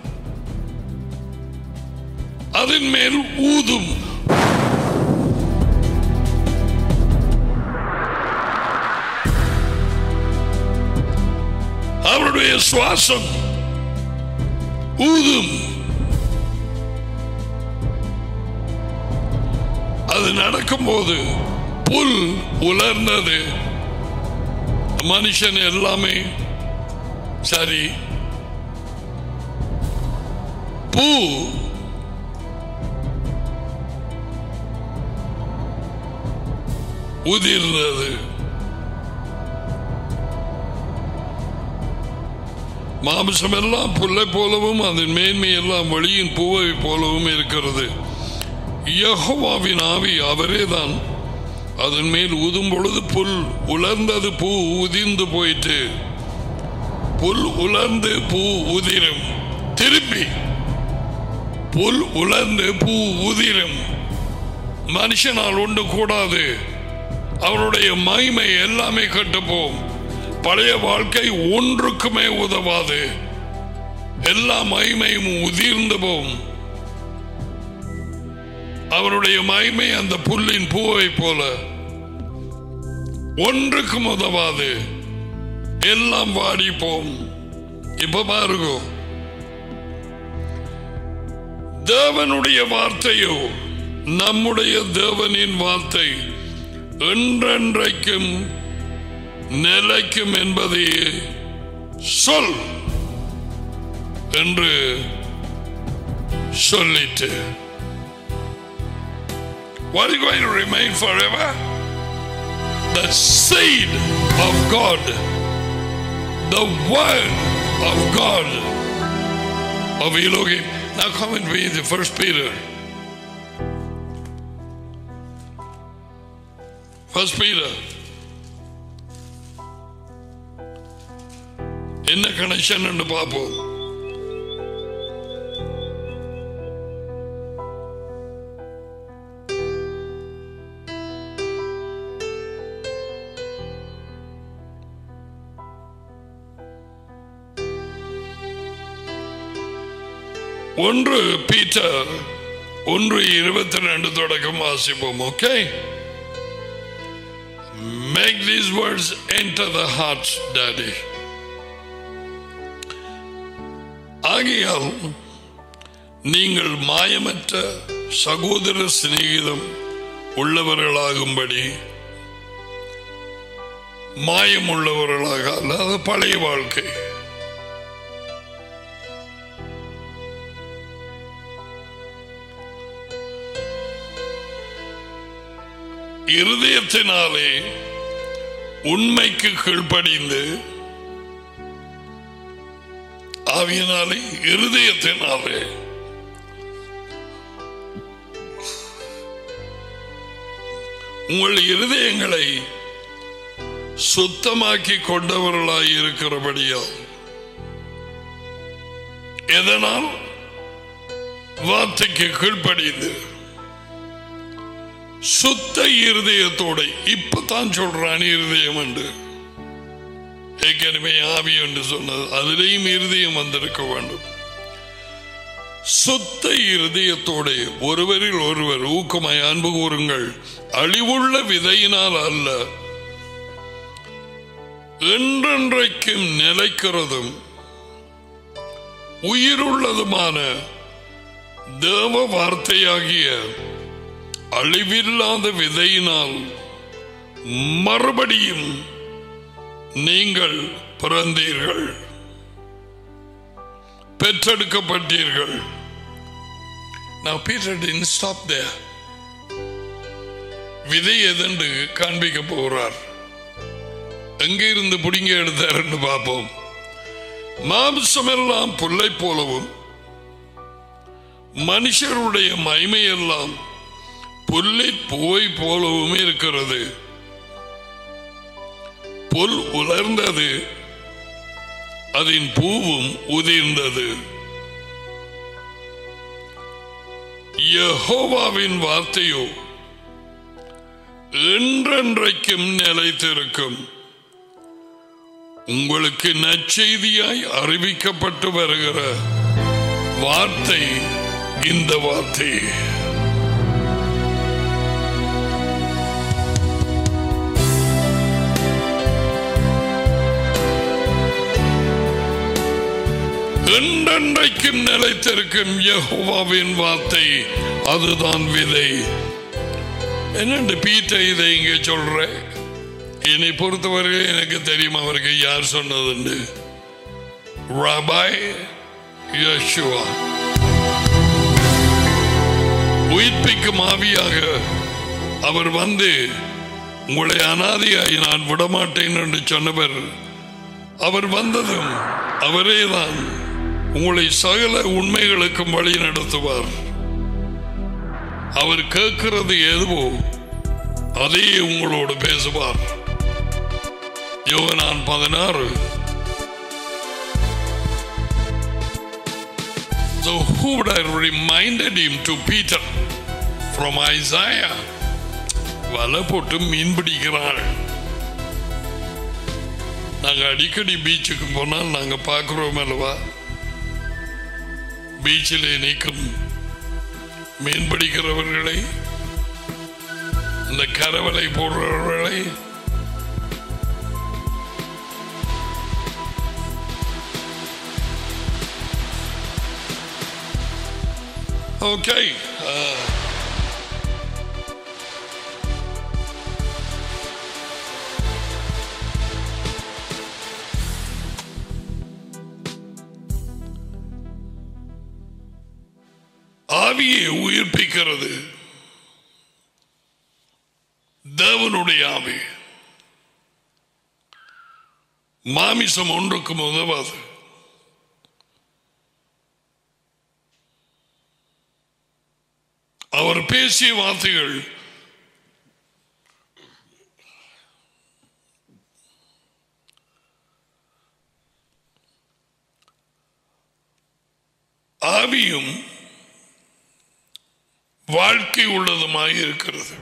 அதன் மேல் ஊதும் அவருடைய சுவாசம் ஊதும் அது நடக்கும்போது புல் உலர்ந்தது மனுஷன் எல்லாமே சரி பூ உதிர்ந்தது மாமிசம் எல்லாம் புல்லை போலவும் அதன் மேன்மை எல்லாம் வழியின் பூவை போலவும் இருக்கிறது யெகோவாவின் ஆவி அவரேதான் அதன் மேல் ஊதும் பொழுது புல் உலர்ந்தது பூ உதிர்ந்து போயிட்டு புல் உலர்ந்து பூ உதிரும் திருப்பி புல் உலர்ந்து பூ உதிரும் மனுஷனால் ஒன்று கூடாது அவருடைய மகிமை எல்லாமே கட்டுப்போம் பழைய வாழ்க்கை ஒன்றுக்குமே உதவாது எல்லா மகிமையும் உதிர்ந்து போகும் அவருடைய மகிமை அந்த புல்லின் பூவை போல ஒன்றுக்கும் உதவாது எல்லாம் வாடி போம் இப்ப பாருங்க தேவனுடைய வார்த்தையோ நம்முடைய தேவனின் வார்த்தை என்றென்றைக்கும் நிலைக்கும் என்பதை சொல் என்று சொல்லிட்டு What is going to remain forever? The seed of God, the word of God, of Elohim. Now come and read the first Peter. First Peter. என்ன கனெக்ஷன் பார்ப்போம் ஒன்று பீட்டர் ஒன்று இருபத்தி ரெண்டு தொடக்கம் வாசிப்போம் okay make these words enter the hearts daddy ஆகையால் நீங்கள் மாயமற்ற சகோதர சிநேகிதம் உள்ளவர்களாகும்படி மாயம் உள்ளவர்களாக அல்லாத பழைய வாழ்க்கை இருதயத்தினாலே உண்மைக்கு கீழ்ப்படிந்து ஆவியினாலே இருதயத்தினாலே உங்கள் இருதயங்களை சுத்தமாக்கி கொண்டவர்களாய் இருக்கிறபடியால் எதனால் வார்த்தைக்கு கீழ்ப்படிந்து சுத்த இருதயத்தோட இப்பதான் சொல்றான் இருதயம் என்று ஏற்கனவே ஆவி என்று சொன்னது அதிலேயும் இருதயம் வந்திருக்க வேண்டும் சுத்த இருதயத்தோட ஒருவரில் ஒருவர் ஊக்கமாய் அன்பு கூறுங்கள் அழிவுள்ள விதையினால் அல்ல என்றென்றைக்கும் நிலைக்கிறதும் உயிருள்ளதுமான தேவ வார்த்தையாகிய அழிவில்லாத விதையினால் மறுபடியும் நீங்கள் பிறந்தீர்கள் பெற்றெடுக்கப்பட்டீர்கள் Now Peter didn't stop there. விதை எதென்று காண்பிக்க போகிறார் எங்கே இருந்து பிடிங்க எடுத்தாருன்னு பார்ப்போம் மாம்சமெல்லாம் புல்லை போலவும் மனுஷருடைய மகிமையெல்லாம் புல்லை பூவை போலவும் இருக்கிறது புல் உலர்ந்தது அதன் பூவும் உதிர்ந்தது யெகோவாவின் வார்த்தையோ என்றென்றைக்கும் நிலைத்திருக்கும் உங்களுக்கு நற்செய்தியாய் அறிவிக்கப்பட்டு வருகிற வார்த்தை இந்த வார்த்தை என்றென்றைக்கும் நிலைத்திருக்கும் யெகோவாவின் வார்த்தை அதுதான் விதை என்னண்டு பீட்டை இதை இங்கே சொல்ற என்னை பொறுத்தவரை எனக்கு தெரியும் அவருக்கு யார் சொன்னதுண்டு ராபாய் யேசுவா உயிர்ப்பிக்கும் ஆவியாக அவர் வந்து உங்களை அனாதியாய் நான் விடமாட்டேன் என்று சொன்னவர் அவர் வந்ததும் அவரேதான் உங்களை சகல உண்மைகளுக்கும் வழி நடத்துவார் அவர் கேட்கிறது எதுவோ அதையே உங்களோடு பேசுவார் யோகனான் பதினாறு So who would have reminded him to Peter from Isaiah? வலை போட்டு மீன் பிடிக்கிறாள் நாங்க அடிக்கடி பீச்சுக்கு போனால் நாங்க பார்க்கிறோம் அல்லவா பீச்சிலே நிற்கும் மீன் பிடிக்கிறவர்களை இந்த கரவலை போடுறவர்களை ஓகே ஆவியை உயிர்ப்பிக்கிறது தேவனுடைய ஆவி மாமிசம் ஒன்றுக்கும் உதவாது அவர் பேசிய வார்த்தைகள் ஆவியும் வாழ்க்கை உள்ளதுமாய் இருக்கிறது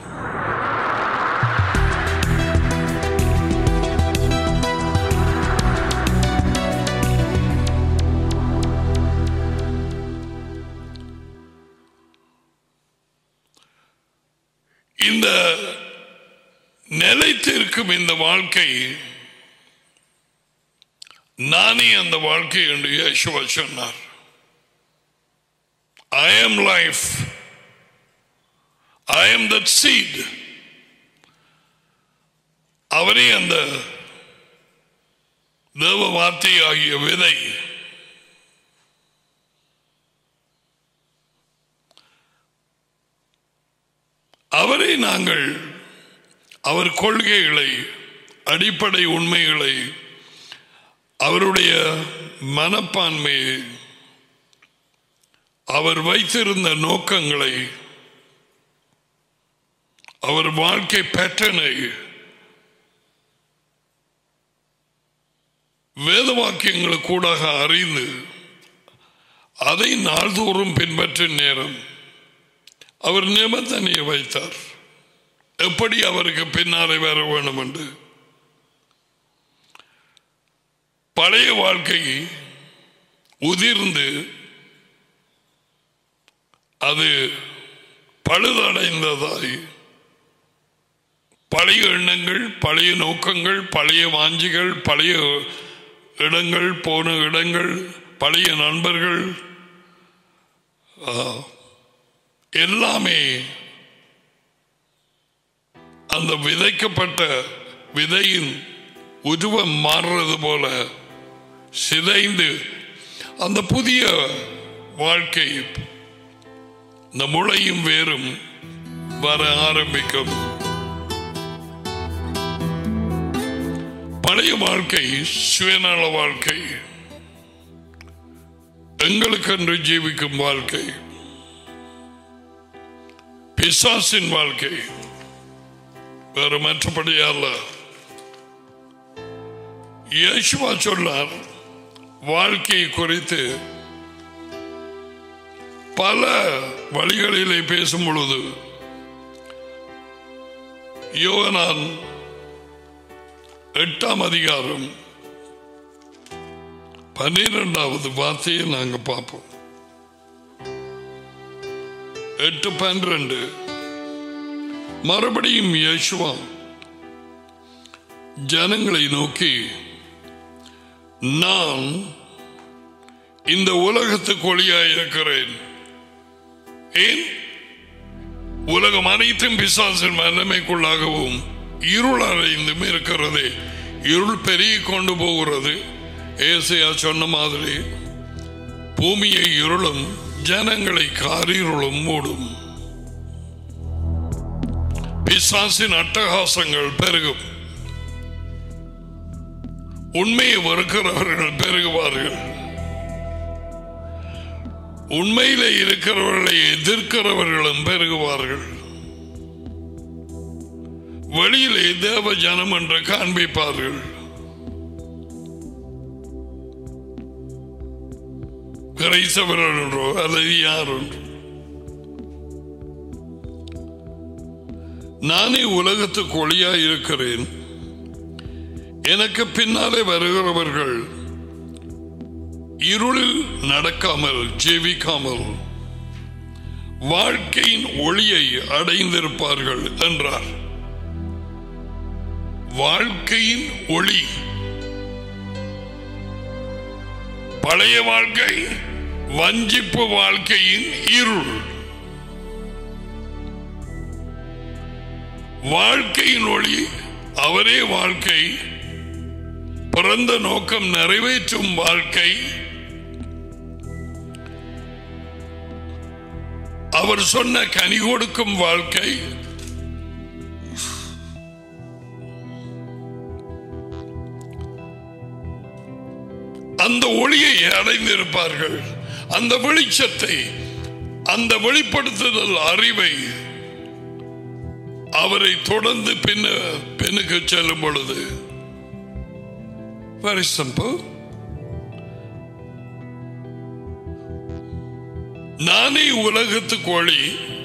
நிலைத்திருக்கும் இந்த வாழ்க்கை நானே அந்த வாழ்க்கை என்று யேசுவா சொன்னார் I am life I am that seed அவரே அந்த தேவ வார்த்தை ஆகிய விதை அவரை நாங்கள் அவர் கொள்கைகளை அடிப்படை உண்மைகளை அவருடைய மனப்பான்மையை அவர் வைத்திருந்த நோக்கங்களை அவர் வாழ்க்கை பேட்டனை வேத வாக்கியங்களுக்கு கூடாக அறிந்து அதை நாள்தோறும் பின்பற்றும் நேரம் அவர் நிபந்தனையை வைத்தார் எப்படி அவருக்கு பின்னாலே வர வேண்டும் என்று பழைய வாழ்க்கை உதிர்ந்து அது பழுதடைந்ததாய் பழைய எண்ணங்கள் பழைய நோக்கங்கள் பழைய வாஞ்சிகள் பழைய இடங்கள் போன இடங்கள் பழைய நண்பர்கள் ஆ, எல்லாமே அந்த விதைக்கப்பட்ட விதையின் உருவம் மாறுறது போல சிதைந்து அந்த புதிய வாழ்க்கை இந்த முளையும் வேரும் வர ஆரம்பிக்கும் பழைய வாழ்க்கை சுயநல வாழ்க்கை எங்களுக்கென்று ஜீவிக்கும் வாழ்க்கை பிசாசின் வாழ்க்கை வேறு மற்றபடி அல்ல இயேசுவா சொன்னார் வாழ்க்கை குறித்து பல வழிகளிலே பேசும் பொழுது யோகனான் எட்டாம் அதிகாரம் பன்னிரெண்டாவது வார்த்தையை நாங்க பார்ப்போம் எட்டு பன்னிரண்டு மறுபடியும் யேசுவா ஜனங்களை நோக்கி நான் இந்த உலகத்துக்கு ஒளியாய் இருக்கிறேன் ஏன் உலகம் அனைத்தும் பிசாசின் வல்லமைக்குள்ளாகவும் இருள் அடைந்தும் இருக்கிறது இருள் பெருகி கொண்டு போகிறது ஏசையா சொன்ன மாதிரி பூமியை இருளும் ஜனங்களை காரிருளும் மூடும் பிசாசின் அட்டகாசங்கள் பெருகும் உண்மையை வெறுக்கிறவர்கள் பெருகுவார்கள் உண்மையிலே இருக்கிறவர்களை எதிர்க்கிறவர்களும் பெருகுவார்கள் வெளியிலே தேவ ஜனம் என்று காண்பிப்பார்கள் கிரைஸ்தவர்கள் என்றோ அல்லது யார் என்றோ நானே உலகத்துக்கு ஒளியாய் இருக்கிறேன் எனக்கு பின்னாலே வருகிறவர்கள் இருளில் நடக்காமல் ஜெபிக்காமல் வாழ்க்கையின் ஒளியை அடைந்திருப்பார்கள் என்றார் வாழ்க்கையின் ஒளி பழைய வாழ்க்கை வஞ்சிப்பு வாழ்க்கையின் இருள் வாழ்க்கையின் ஒளி அவரே வாழ்க்கை பிறந்த நோக்கம் நிறைவேற்றும் வாழ்க்கை அவர் சொன்ன கனி கொடுக்கும் வாழ்க்கை அந்த ஒளியை அடைந்திருப்பார்கள் அந்த வெளிச்சத்தை அந்த வெளிப்படுத்துதல் அறிவை அவரை தொடர்ந்து பின்ன பெண்ணுக்கு செல்லும் பொழுது வெரி சிம்பிள் நானே உலகத்துக்கு ஒளி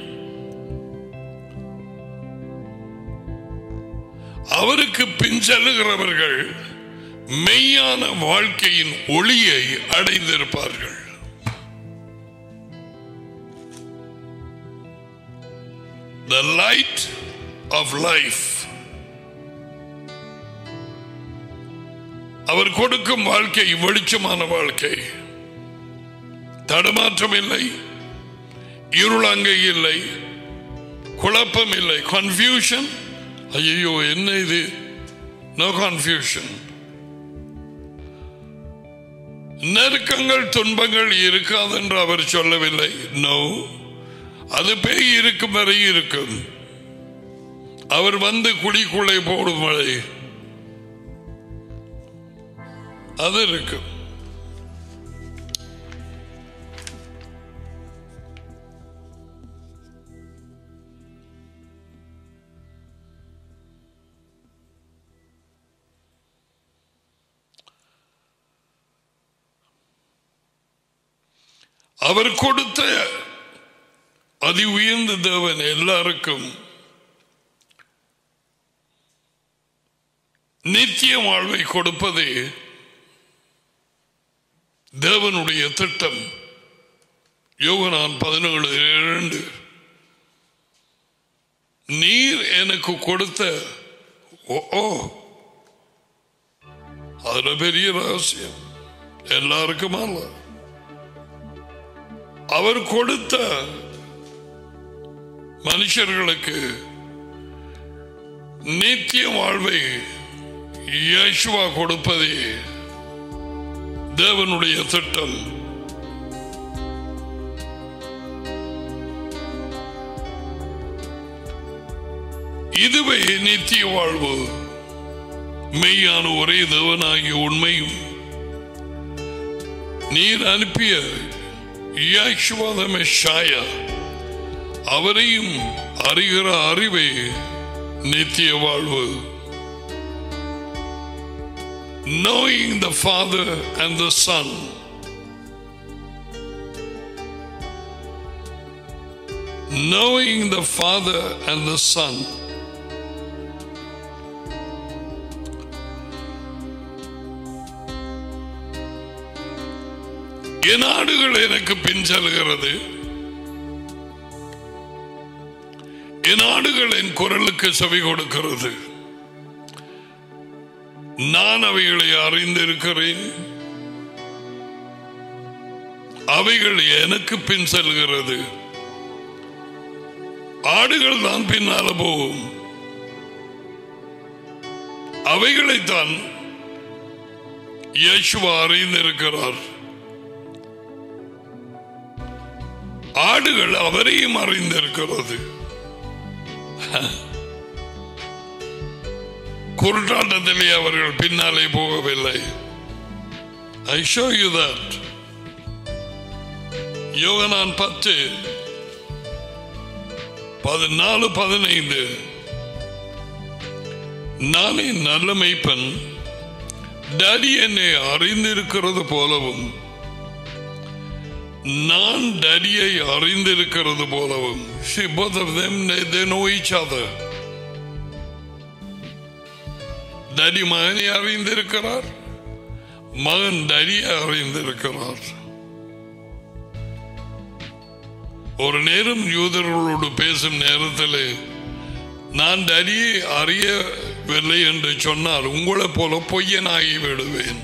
அவருக்கு பின் செல்லுகிறவர்கள் மெய்யான வாழ்க்கையின் ஒளியை அடைந்திருப்பார்கள் The light of life அவர் கொடுக்கும் வாழ்க்கை வெளிச்சமான வாழ்க்கை தடுமாற்றம் இல்லை இருள் அங்கே இல்லை குழப்பம் இல்லை கன்ஃபியூஷன் ஐயோ என்ன இது நோ கன்ஃபியூஷன் நெருக்கங்கள் துன்பங்கள் இருக்காது என்று அவர் சொல்லவில்லை நோ அது பேய் இருக்கும் வரை இருக்கும் அவர் வந்து குழிக்குள்ளே போடும் வரை அது இருக்கும் அவர் கொடுத்த அதி உயர்ந்த தேவன் எல்லாருக்கும் நித்திய வாழ்வை கொடுப்பதே தேவனுடைய திட்டம் யோகனான் பதினேழு இரண்டு நீர் எனக்கு கொடுத்த ஓ ஓ, அதுல பெரிய ரகசியம் எல்லாருக்கும் அல்ல அவர் கொடுத்த மனுஷர்களுக்கு நித்திய வாழ்வை இயேசுவா கொடுப்பதே தேவனுடைய திட்டம் இதுவே நித்திய வாழ்வு மெய்யான ஒரே தேவனாகிய உண்மையும் நீர் அனுப்பிய இயேசுவாத மெஷாயா அவரையும் அறிகிற அறிவே நித்திய வாழ்வு knowing the Father and the Son. Knowing the Father and the Son. என் ஆடுகள் எனக்கு பின் செல்கிறது என் ஆடுகள் என் குரலுக்கு செவி கொடுக்கிறது நான் அவைகளை அறிந்திருக்கிறேன் அவைகள் எனக்கு பின் செல்கிறது ஆடுகள் தான் பின்னால போகும் அவைகளைத்தான் இயேசுவா அறிந்திருக்கிறார் ஆடுகள் அவரையும் அறிந்திருக்கிறது குருட்டாட்டத்திலே அவர்கள் பின்னாலே போகவில்லை ஐ ஷோ யூ தட் யோகனான் பத்து பதினாலு பதினைந்து நானே நல்ல மெய்ப்பன் டேடி என்னை அறிந்திருக்கிறது போலவும் நான் டேடியை அறிந்திருக்கிறது போலவும் See, both of them, they, they know each other. Daddy மகனை அறிந்திருக்கிறார் மகன் டடியை அறிந்திருக்கிறார் ஒரு நேரம் யூதர்களோடு பேசும் நேரத்தில் நான் டடியை அறியவில்லை என்று சொன்னால் உங்களை போல பொய்யனாகி விடுவேன்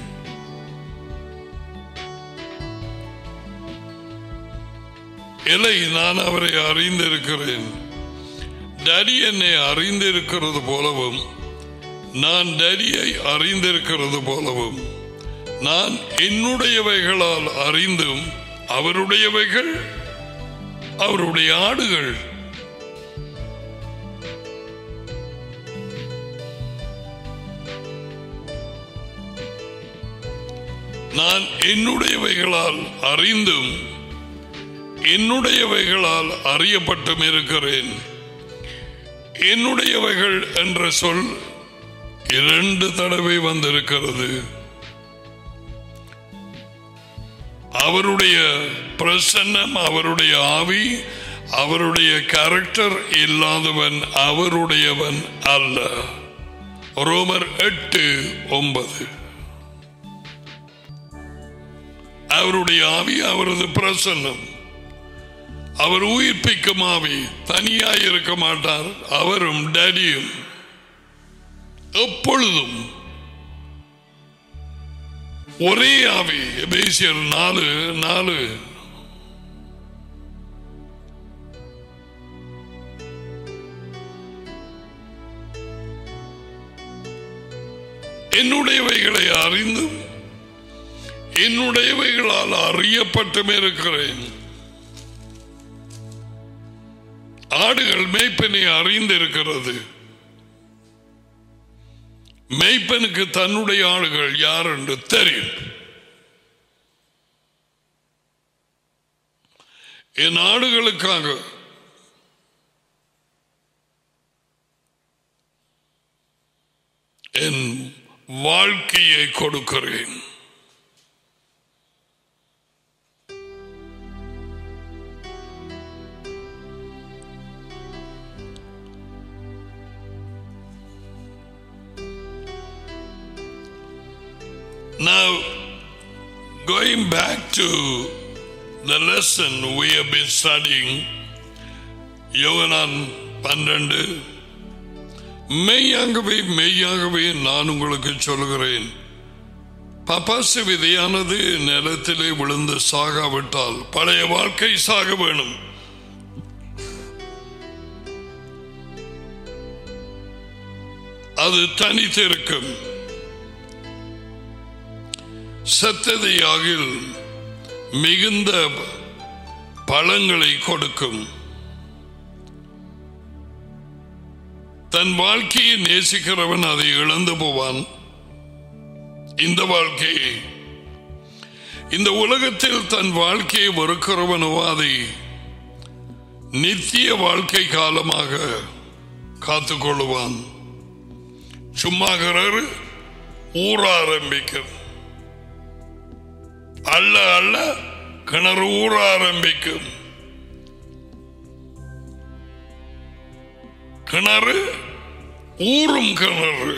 இல்லை நான் அவரை அறிந்திருக்கிறேன் டடி என்னை அறிந்திருக்கிறது போலவும் நான் டடியை அறிந்திருக்கிறது போலவும் நான் என்னுடையவைகளால் அறிந்தும் அவருடையவைகள் அவருடைய ஆடுகள் நான் என்னுடையவைகளால் அறிந்தும் என்னுடையவைகளால் அறியப்பட்டும் இருக்கிறேன் என்னுடையவைகள் என்ற சொல் இரண்டு தடவை வந்திருக்கிறது அவருடைய பிரசன்னம் அவருடைய ஆவி அவருடைய கேரக்டர் இல்லாதவன் அவருடையவன் அல்ல ரோமர் எட்டு ஒன்பது அவருடைய ஆவி அவரது பிரசன்னம் அவர் உயிர்ப்பிக்கும் ஆவி தனியாய் இருக்க மாட்டார் அவரும் டேடியும் எப்பொழுதும் ஒரே ஆவி எபேசியர் நாலு நாலு என்னுடையவைகளை அறிந்தும் என்னுடையவைகளால் அறியப்பட்டும் இருக்கிறேன் ஆடுகள் மேய்ப்பனை அறிந்திருக்கிறது மேய்ப்பனுக்கு தன்னுடைய ஆடுகள் யார் என்று தெரியும் என் ஆடுகளுக்காக என் வாழ்க்கையை கொடுக்கிறேன் Now, going back to the lesson we have been studying, யோகனான் பன்னெண்டு மெய்யாகவே மெய்யாகவே நான் உங்களுக்கு சொல்கிறேன் பப்பாசு விதையானது நிலத்திலே விழுந்து சாகாவிட்டால் பழைய வாழ்க்கை சாக வேணும் அது தனித்திருக்கும் சத்ததையாகில் மிகுந்த பழங்களை கொடுக்கும் தன் வாழ்க்கையை நேசிக்கிறவன் அதை இழந்து போவான் இந்த வாழ்க்கையை இந்த உலகத்தில் தன் வாழ்க்கையை வெறுக்கிறவனோ அதை நித்திய வாழ்க்கை காலமாக காத்துக்கொள்ளுவான் சும்மாகிறாரு ஊற ஆரம்பிக்கிறது அள்ள அள்ள கிணறு ஊற ஆரம்பிக்கும் கிணறு ஊறும் கிணறு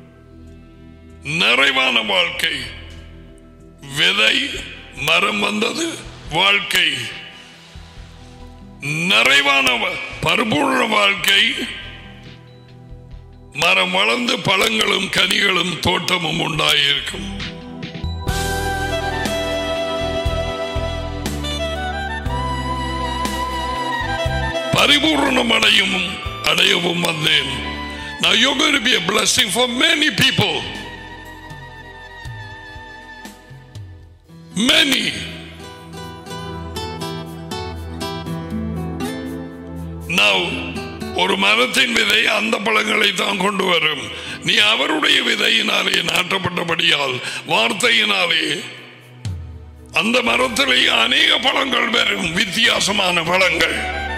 நிறைவான வாழ்க்கை விதை மரம் வந்தது வாழ்க்கை நிறைவான வ- பரிபூர்ண வாழ்க்கை மரம் வளர்ந்து பழங்களும் கனிகளும் தோட்டமும் உண்டாயிருக்கும் பரிபூர்ணம் அடையும் அடையவும் வந்தேன் Now you're going to be a blessing for many people. Many. Now, ஒரு மரத்தின் விதை அந்த பழங்களை தான் கொண்டு வரும் நீ அவருடைய விதையினாலே நாட்டப்பட்டபடியால் வார்த்தையினாலே அந்த மரத்திலேயே அநேக பழங்கள் வரும் வித்தியாசமான பழங்கள்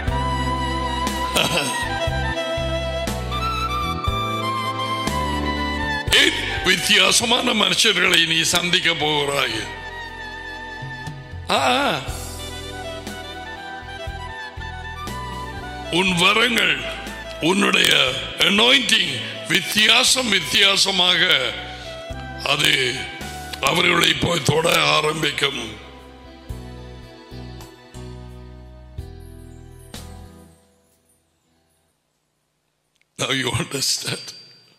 ஏன் வித்தியாசமான மனுஷர்களை நீ சந்திக்க போகிறாய் ஆ. உன் வரங்கள் உன்னுடைய anointing வித்தியாசம் வித்தியாசமாக அது அவர்களை போய் தொட ஆரம்பிக்கும் Now you understand.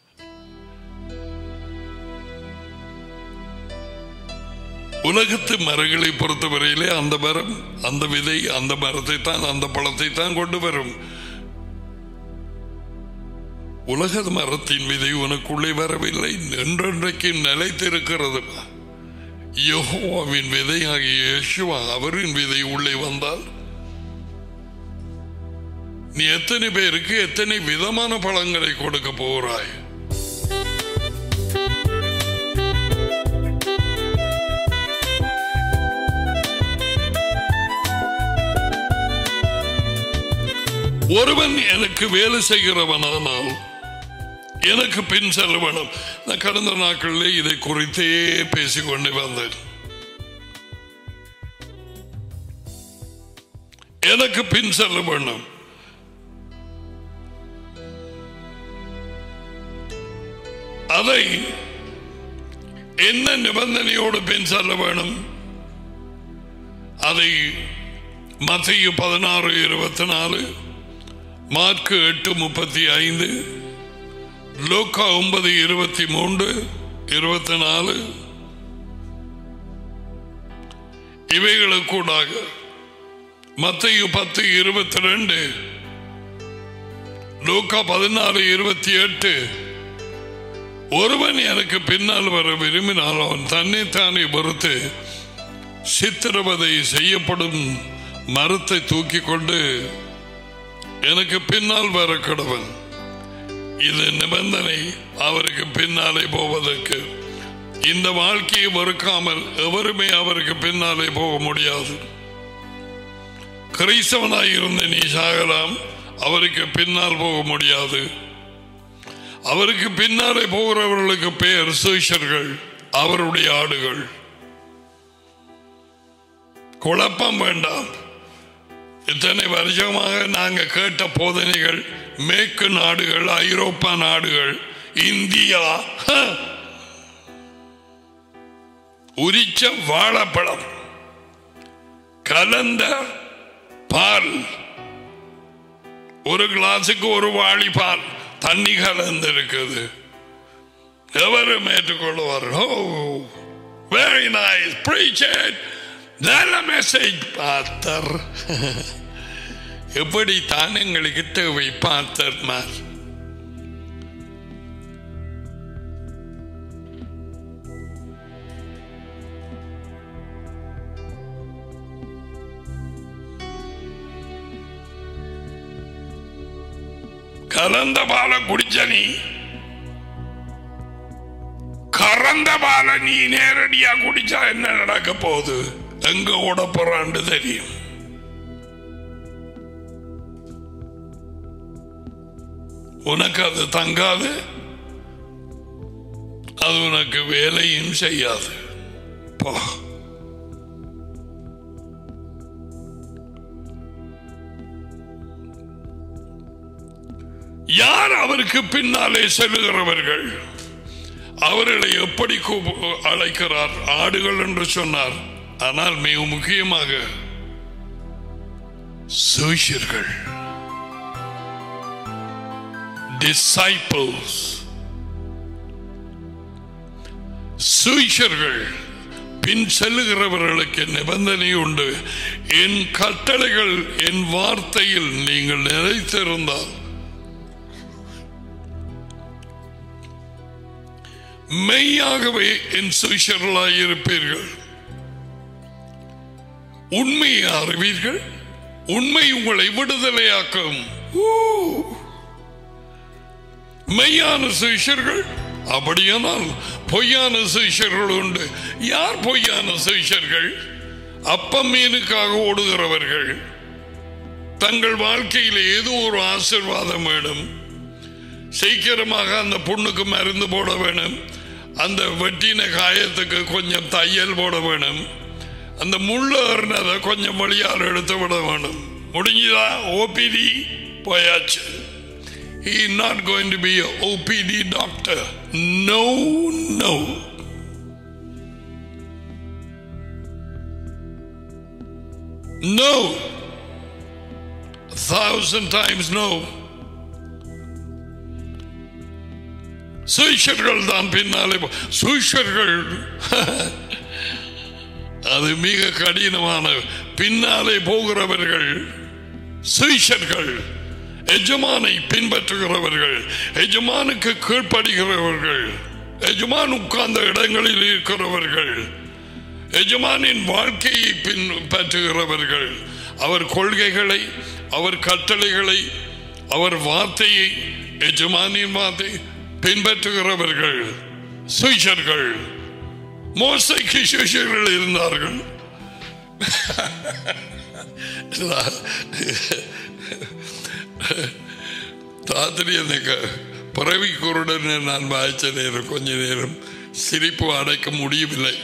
உலகத்து மரங்களை பொறுத்தவரையிலே அந்த மரம் அந்த விதை அந்த மரத்தை தான் அந்த பழத்தை தான் கொண்டு வரும் உலக மரத்தின் விதை உனக்குள்ளே வரவில்லை என்றென்றைக்கு நிலைத்திருக்கிறது யெகோவாவின் விதை ஆகிய யேசுவா அவரின் விதை உள்ளே வந்தால் நீ எத்தனை பேருக்கு எத்தனை விதமான பழங்களை கொடுக்க போகிறாய் ஒருவன் எனக்கு வேலை செய்கிறவனானால் எனக்கு பின் செல்ல வேணும் நான் கடந்த நாட்களில் இதை குறித்தே பேசிக்கொண்டு வந்தேன் எனக்கு பின் செல்ல வேணும் அதை என்ன நிபந்தனையோடு பின் செல்ல வேணும் அதை மத்திய பதினாறு இருபத்தி நாலு மார்க்கு எட்டு முப்பத்தி ஐந்து லோக்கா ஒன்பது இருபத்தி மூன்று இருபத்தி நாலு இவைகளுக்கூடாக மத்தையு பத்து இருபத்தி ரெண்டு லூக்கா பதினாறு இருபத்தி எட்டு ஒருவன் எனக்கு பின்னால் வர விரும்பினால் அவன் தன்னைத்தானே பொறுத்து சித்திரவதை செய்யப்படும் மரத்தை தூக்கி கொண்டு எனக்கு பின்னால் வர கடவன் இது நிபந்தனை அவருக்கு பின்னாலே போவதற்கு இந்த வாழ்க்கையை மறுக்காமல் எவருமே அவருக்கு பின்னாலே போக முடியாது கிறிஸ்தவனாய் இருந்த நீ சாகலாம் அவருக்கு பின்னால் போக முடியாது அவருக்கு பின்னாலே போகிறவர்களுக்கு பெயர் சுஷர்கள் அவருடைய ஆடுகள் குழப்பம் வேண்டாம் இத்தனை வருஷமாக நாங்க கேட்ட போதனைகள் மேற்கு நாடுகள் ஐரோப்பா நாடுகள் இந்தியா ஹ! உரிச்ச வாழைப்பழம் கலந்த பால் ஒரு கிளாஸுக்கு ஒரு வாளி பால் தண்ணி கலந்து இருக்குது எவரும் ஏற்றுக்கொள்வார் ஓ வெரி நைஸ் preached நல்ல மெசேஜ் பார்த்தர் எப்படி தான் எங்களுக்கு தேவை பார்த்தர் மார் கலந்த பால குடிச்ச நீ கறந்த பால நீ நேரடியா குடிச்சா என்ன நடக்க போகுது எங்க ஓட போறான்னு தெரியும் உனக்கு அது தங்காது அது உனக்கு வேலையும் செய்யாது போ யார் அவருக்கு பின்னாலே செல்லுகிறவர்கள் அவர்களை எப்படி கூப்பு- அழைக்கிறார் ஆடுகள் என்று சொன்னார் ஆனால் மிக முக்கியமாக சூஷியர்கள் disciples சூஷர்கள் பின் செல்லுகிறவர்களுக்கு நிபந்தனை உண்டு என் கட்டளைகள் என் வார்த்தையில் நீங்கள் நிலைத்திருந்தால் மெய்யாகவே என் சுஷர்களாய் இருப்பீர்கள் உண்மையை அறிவீர்கள் உண்மை உங்களை விடுதலையாக்கும் ஊ! மெய்யான சுஷர்கள் அப்படியானால் பொய்யான சுஷர்கள் உண்டு யார் பொய்யான சுஷர்கள் அப்பம் மீனுக்காக ஓடுகிறவர்கள் தங்கள் வாழ்க்கையில் ஏதோ ஒரு ஆசிர்வாதம் வேணும் சீக்கிரமாக அந்த புண்ணுக்கு மருந்து போட வேணும் அந்த வெட்டின காயத்துக்கு கொஞ்சம் தையல் போட வேணும் அந்த முள்ளு ஏறினதை கொஞ்சம் வழியால் எடுத்து விட வேணும் முடிஞ்சுதா ஓபிடி போயாச்சு He is not going to be a OPD doctor. No, no. No. A thousand times no. சுவிஷர்கள் தான் பின்னாலே போ- சுவிஷர்கள் அது மிக கடினமான பின்னாலே போகிறவர்கள் சுவிஷர்கள் எஜமானை பின்பற்றுகிறவர்கள் எஜமானுக்கு கீழ்ப்படுகிறவர்கள் எஜமான் உட்கார்ந்த இடங்களில் இருக்கிறவர்கள் எஜமானின் வாழ்க்கையை பின்பற்றுகிறவர்கள் அவர் கொள்கைகளை அவர் கட்டளைகளை அவர் வார்த்தையை எஜமானின் வார்த்தை பின்பற்றுகிறவர்கள் சுவிஷர்கள் மோசைக்கு சிஷியர்கள் இருந்தார்கள் ராத்திரி எனக்கு பிறவி குருடன் நான் வாய்ச்ச நேரம் கொஞ்ச நேரம் சிரிப்பு அடைக்க முடியவில்லை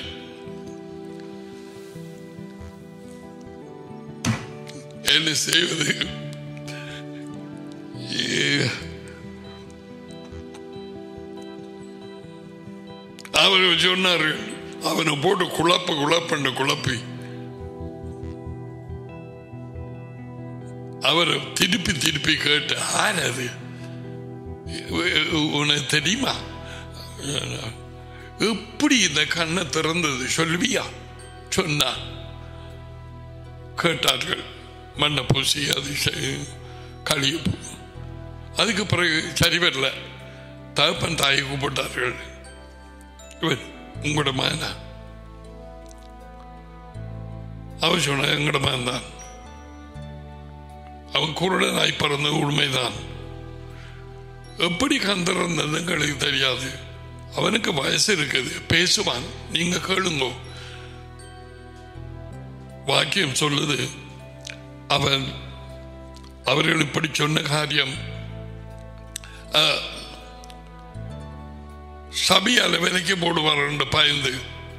என்ன செய்வது ஏ- அவர் சொன்னார்கள் அவனை போட்டு குழப்ப குழப்பன்னு குழப்பி அவர் திருப்பி திருப்பி கேட்டு ஆர் அது உனக்கு தெரியுமா எப்படி இந்த கண்ணை திறந்தது சொல்லுவியா சொன்னா கேட்டார்கள் மண்ணை பூசி அது செய்- கழிய போ- அதுக்கு பிறகு சரி வரல தகப்பன் தாயை கூப்பிட்டார்கள் இவன் உங்களோட மகனா அவன் சொன்ன எங்களோட மகன் தான் அவன் குருடனாய் பிறந்த உண்மைதான் எப்படி கந்திருந்தது எங்களுக்கு தெரியாது அவனுக்கு வயசு இருக்குது பேசுவான் நீங்க கேளுங்க வாக்கியம் சொல்லுது அவன் அவர்கள் இப்படி சொன்ன காரியம் அஹ், சபையால விலைக்கு போடுவார் என்று பயந்து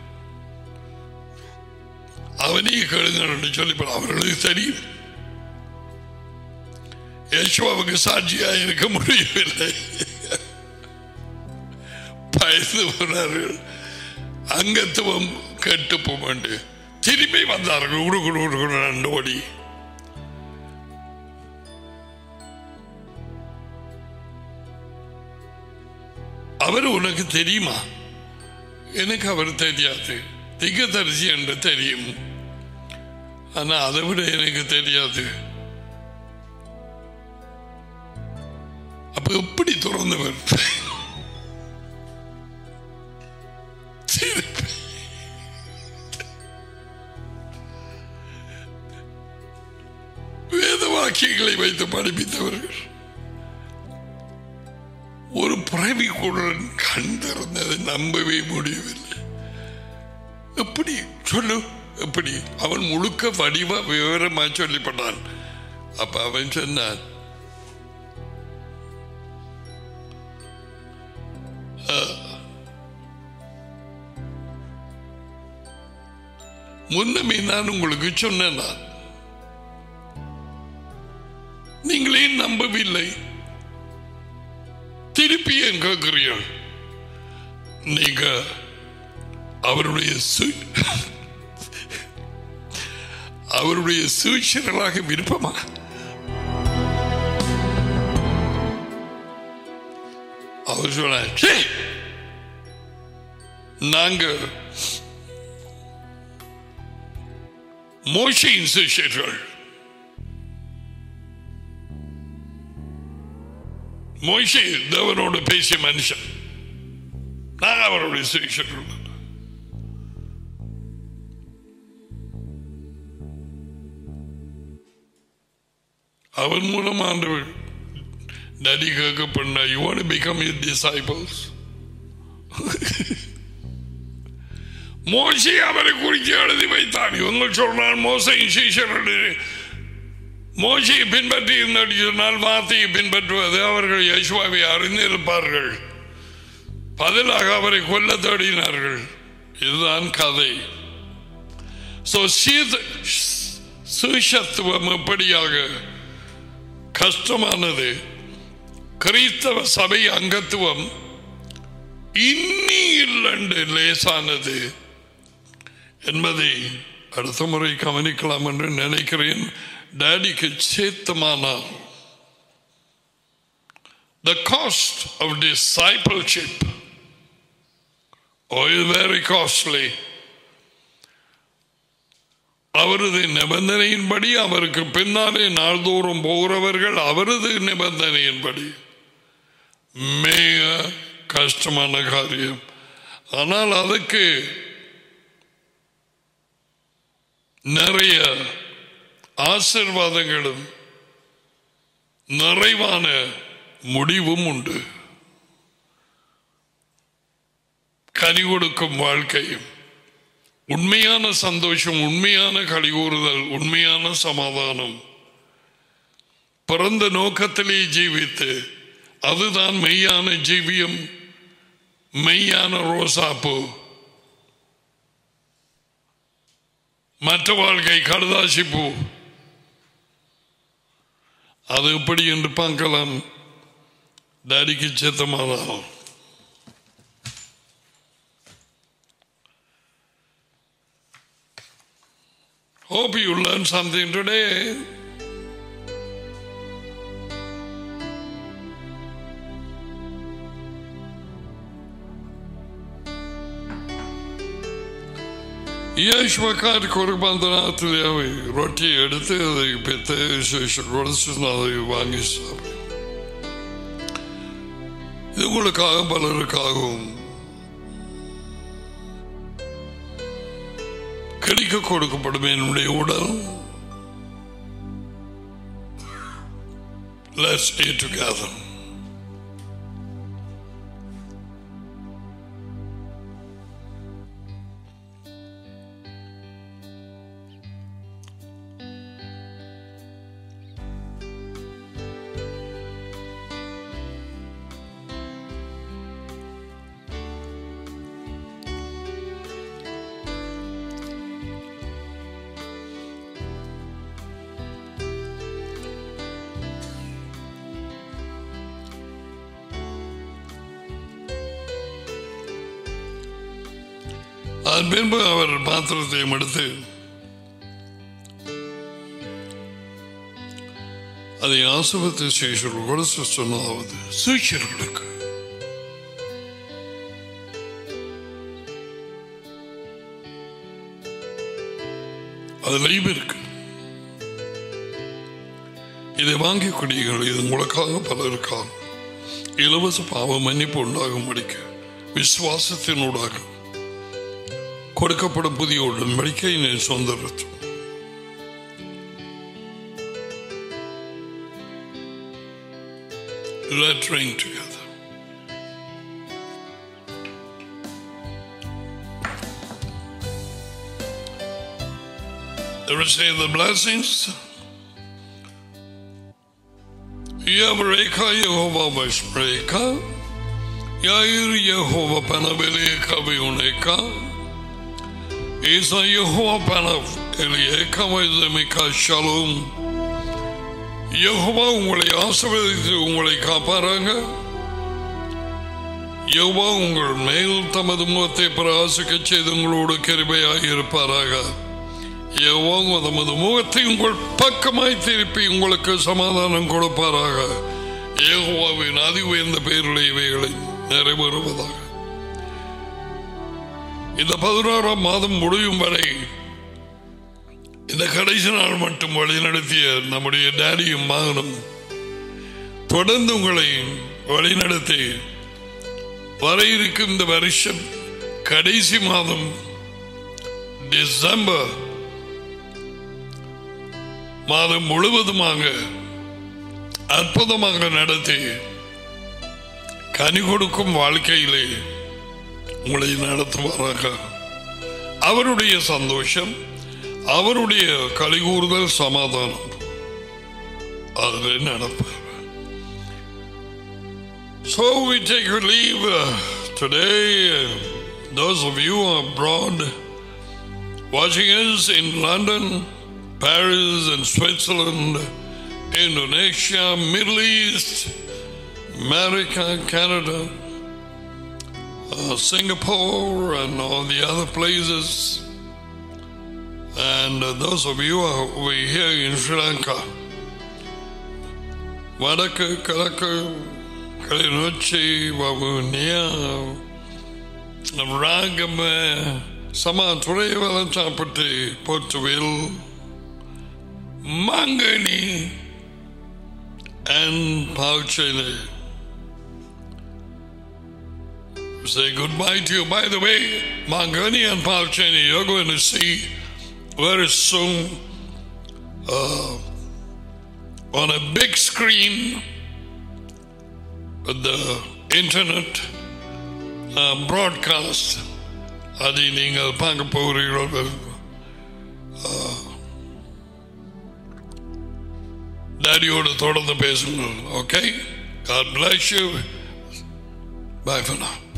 அவனையே கேளுங்கள் என்று சொல்லி அவர்களுக்கு தெரியும் யேசுவாவுக்கு சாட்சியா இருக்க முடியவில்லை பயந்து போனார்கள் அங்கத்துவம் கெட்டு போமாண்டு திரும்பி வந்தார்கள் உடு குடு குடு குடு ரெண்டு ஓடி அவர் உனக்கு தெரியுமா எனக்கு அவர் தெரியாது திகதரிசி என்று தெரியும் ஆனா அதை விட எனக்கு தெரியாது அப்ப எப்படி திறந்தவர் திருப்பி. வேத வாக்கியங்களை வைத்து படிப்பித்தவர்கள் ஒரு பிறவி குடன் கண் திறந்ததை நம்பவே முடியவில்லை எப்படி சொல்லு எப்படி அவன் முழுக்க வடிவ விவரமா சொல்லிப்பட்டான் அப்ப அவன் சொன்னான் முன்னமே நான் உங்களுக்கு சொன்னேன் நான். நீங்களே நம்பவில்லை திருப்பி ஏன் கேட்கிறீர்கள் நீங்க அவருடைய சு- அவருடைய சூழ்ச்சியர்களாக விருப்பமா அவர் சொன்னார் "சீ, நாங்க மோசையின் சிஷ்யர்கள் மோசே தேவனோடு பேசிய மனுஷன் நான் அவருடைய சிஷ்யர்கள் அவன் மூலம் ஆண்டவர் நடி கேட்க பண்ண you want become your disciples மோசை அவரை குறித்து எழுதி வைத்தான் இவங்க சொல்றான் மோசையின் சீஷர்கள் மோசையை பின்பற்றி இருந்தடி சொன்னால் வார்த்தையை பின்பற்றுவது அவர்கள் யசுவாவை அறிந்திருப்பார்கள் பதிலாக அவரை கொல்ல தேடினார்கள் இதுதான் கதை So, சீத- சுவிசத்துவம் எப்படியாக கஷ்டமானது கிறிஸ்தவ சபை அங்கத்துவம் இன்னி இல்லண்டு லேசானது என்பதை அடுத்த முறை கவனிக்கலாம் என்று நினைக்கிறேன் டேடிக்கு சேத்தமானால் The cost of discipleship oh, is very costly. அவரது நிபந்தனையின்படி அவருக்கு பின்னாலே நாள்தோறும் போகிறவர்கள் அவரது நிபந்தனையின்படி மிக கஷ்டமான காரியம் ஆனால் அதுக்கு நிறைய ஆசிர்வாதங்களும் நிறைவான முடிவும் உண்டு கனி கொடுக்கும் வாழ்க்கையும் உண்மையான சந்தோஷம் உண்மையான கலிகூறுதல் உண்மையான சமாதானம் பிறந்த நோக்கத்திலே ஜீவித்து அதுதான் மெய்யான ஜீவியம் மெய்யான ரோசாப்பூ மற்ற வாழ்க்கை கடுதாசி பூ அது எப்படி என்று பார்க்கலாம் டாடிக்கு சேத்தமானால் Hope you learned something today. യേശുവക്കാർ കുർബാന്തനാത്തിലെ റൊട്ടി എടുത്ത് അത് പിത്ത് ശേഷം കുറച്ച് அதை வாங்கி சாப்பிடும் இது உங்களுக்காக பலருக்காகவும் கிடைக்க கொடுக்கப்படும் என்னுடைய உடல் Let's eat together. அதன் பின்பு அவர் பாத்திரத்தையும் எடுத்து அதை ஆசுபத்து சேஷர்கள் கூட சொன்னதாவது சீஷர்களுக்கு அதுலயும் இருக்கு இதை வாங்கி குடிகள் இது உங்களுக்காக பலருக்காக இலவச பாவ மன்னிப்பு உண்டாகும் படிக்க விசுவாசத்தினூடாக கொடுக்கப்படும் புதிய உடன்படிக்கை நீ சொந்த ரத்தம் Let's drink together. Receive the blessings. Yavreka Yehova Vashpreka. Yair Yehova Panabeleka Viuneka. Isa Yehova Panav Elieka Vazemika Shalom. Jehovah உங்களை ஆசீர்வதித்து உங்களை காப்பாராங்க யெகோவா உங்கள் மேல் தமது முகத்தை பிரகாசிக்க செய்து உங்களோடு கிருபையாக இருப்பாராக யெகோவா தமது முகத்தை உங்கள் பக்கமாய் திருப்பி உங்களுக்கு சமாதானம் கொடுப்பாராக யெகோவாவின் அதி உயர்ந்த பெயருடைய இவைகளை நிறைவேறுவதாக இந்த பதினோராம் மாதம் முடியும் வரை இந்த கடைசி நாள் மட்டும் வழிநடத்திய நம்முடைய டேடியும் மகனும் தொடர்ந்து உங்களை வழிநடத்தி வர இருக்கும் இந்த வருஷம் கடைசி மாதம் டிசம்பர் மாதம் முழுவதுமாக அற்புதமாக நடத்தி கனி கொடுக்கும் வாழ்க்கையிலே உங்களை நடத்துவாராக அவருடைய சந்தோஷம் அவருடைய கலிகூறுதல் சமாதானம் அதில் நடப்பார் So we take your leave uh, today. Uh, those of you abroad watching us in London, Paris, and Switzerland, Indonesia, Middle East, America, Canada, uh, Singapore, and all the other places. And uh, those of you who are here in Sri Lanka, வடக்கு கிழக்கு கிளிநொச்சி வவுனியா ராகம சமா துறைவலம் சாப்பிட்டு போர்ச்சுவில் மாங்கனி and Pauchene. Say goodbye to you. By the way, Mangani and Pauchene, you're going to see very soon uh, on a big screen with the internet uh, broadcast. அதை நீங்கள் பார்க்க போகிறீர்கள் டேடியோடு தொடர்ந்து பேசுங்கள் okay God bless you. Bye for now.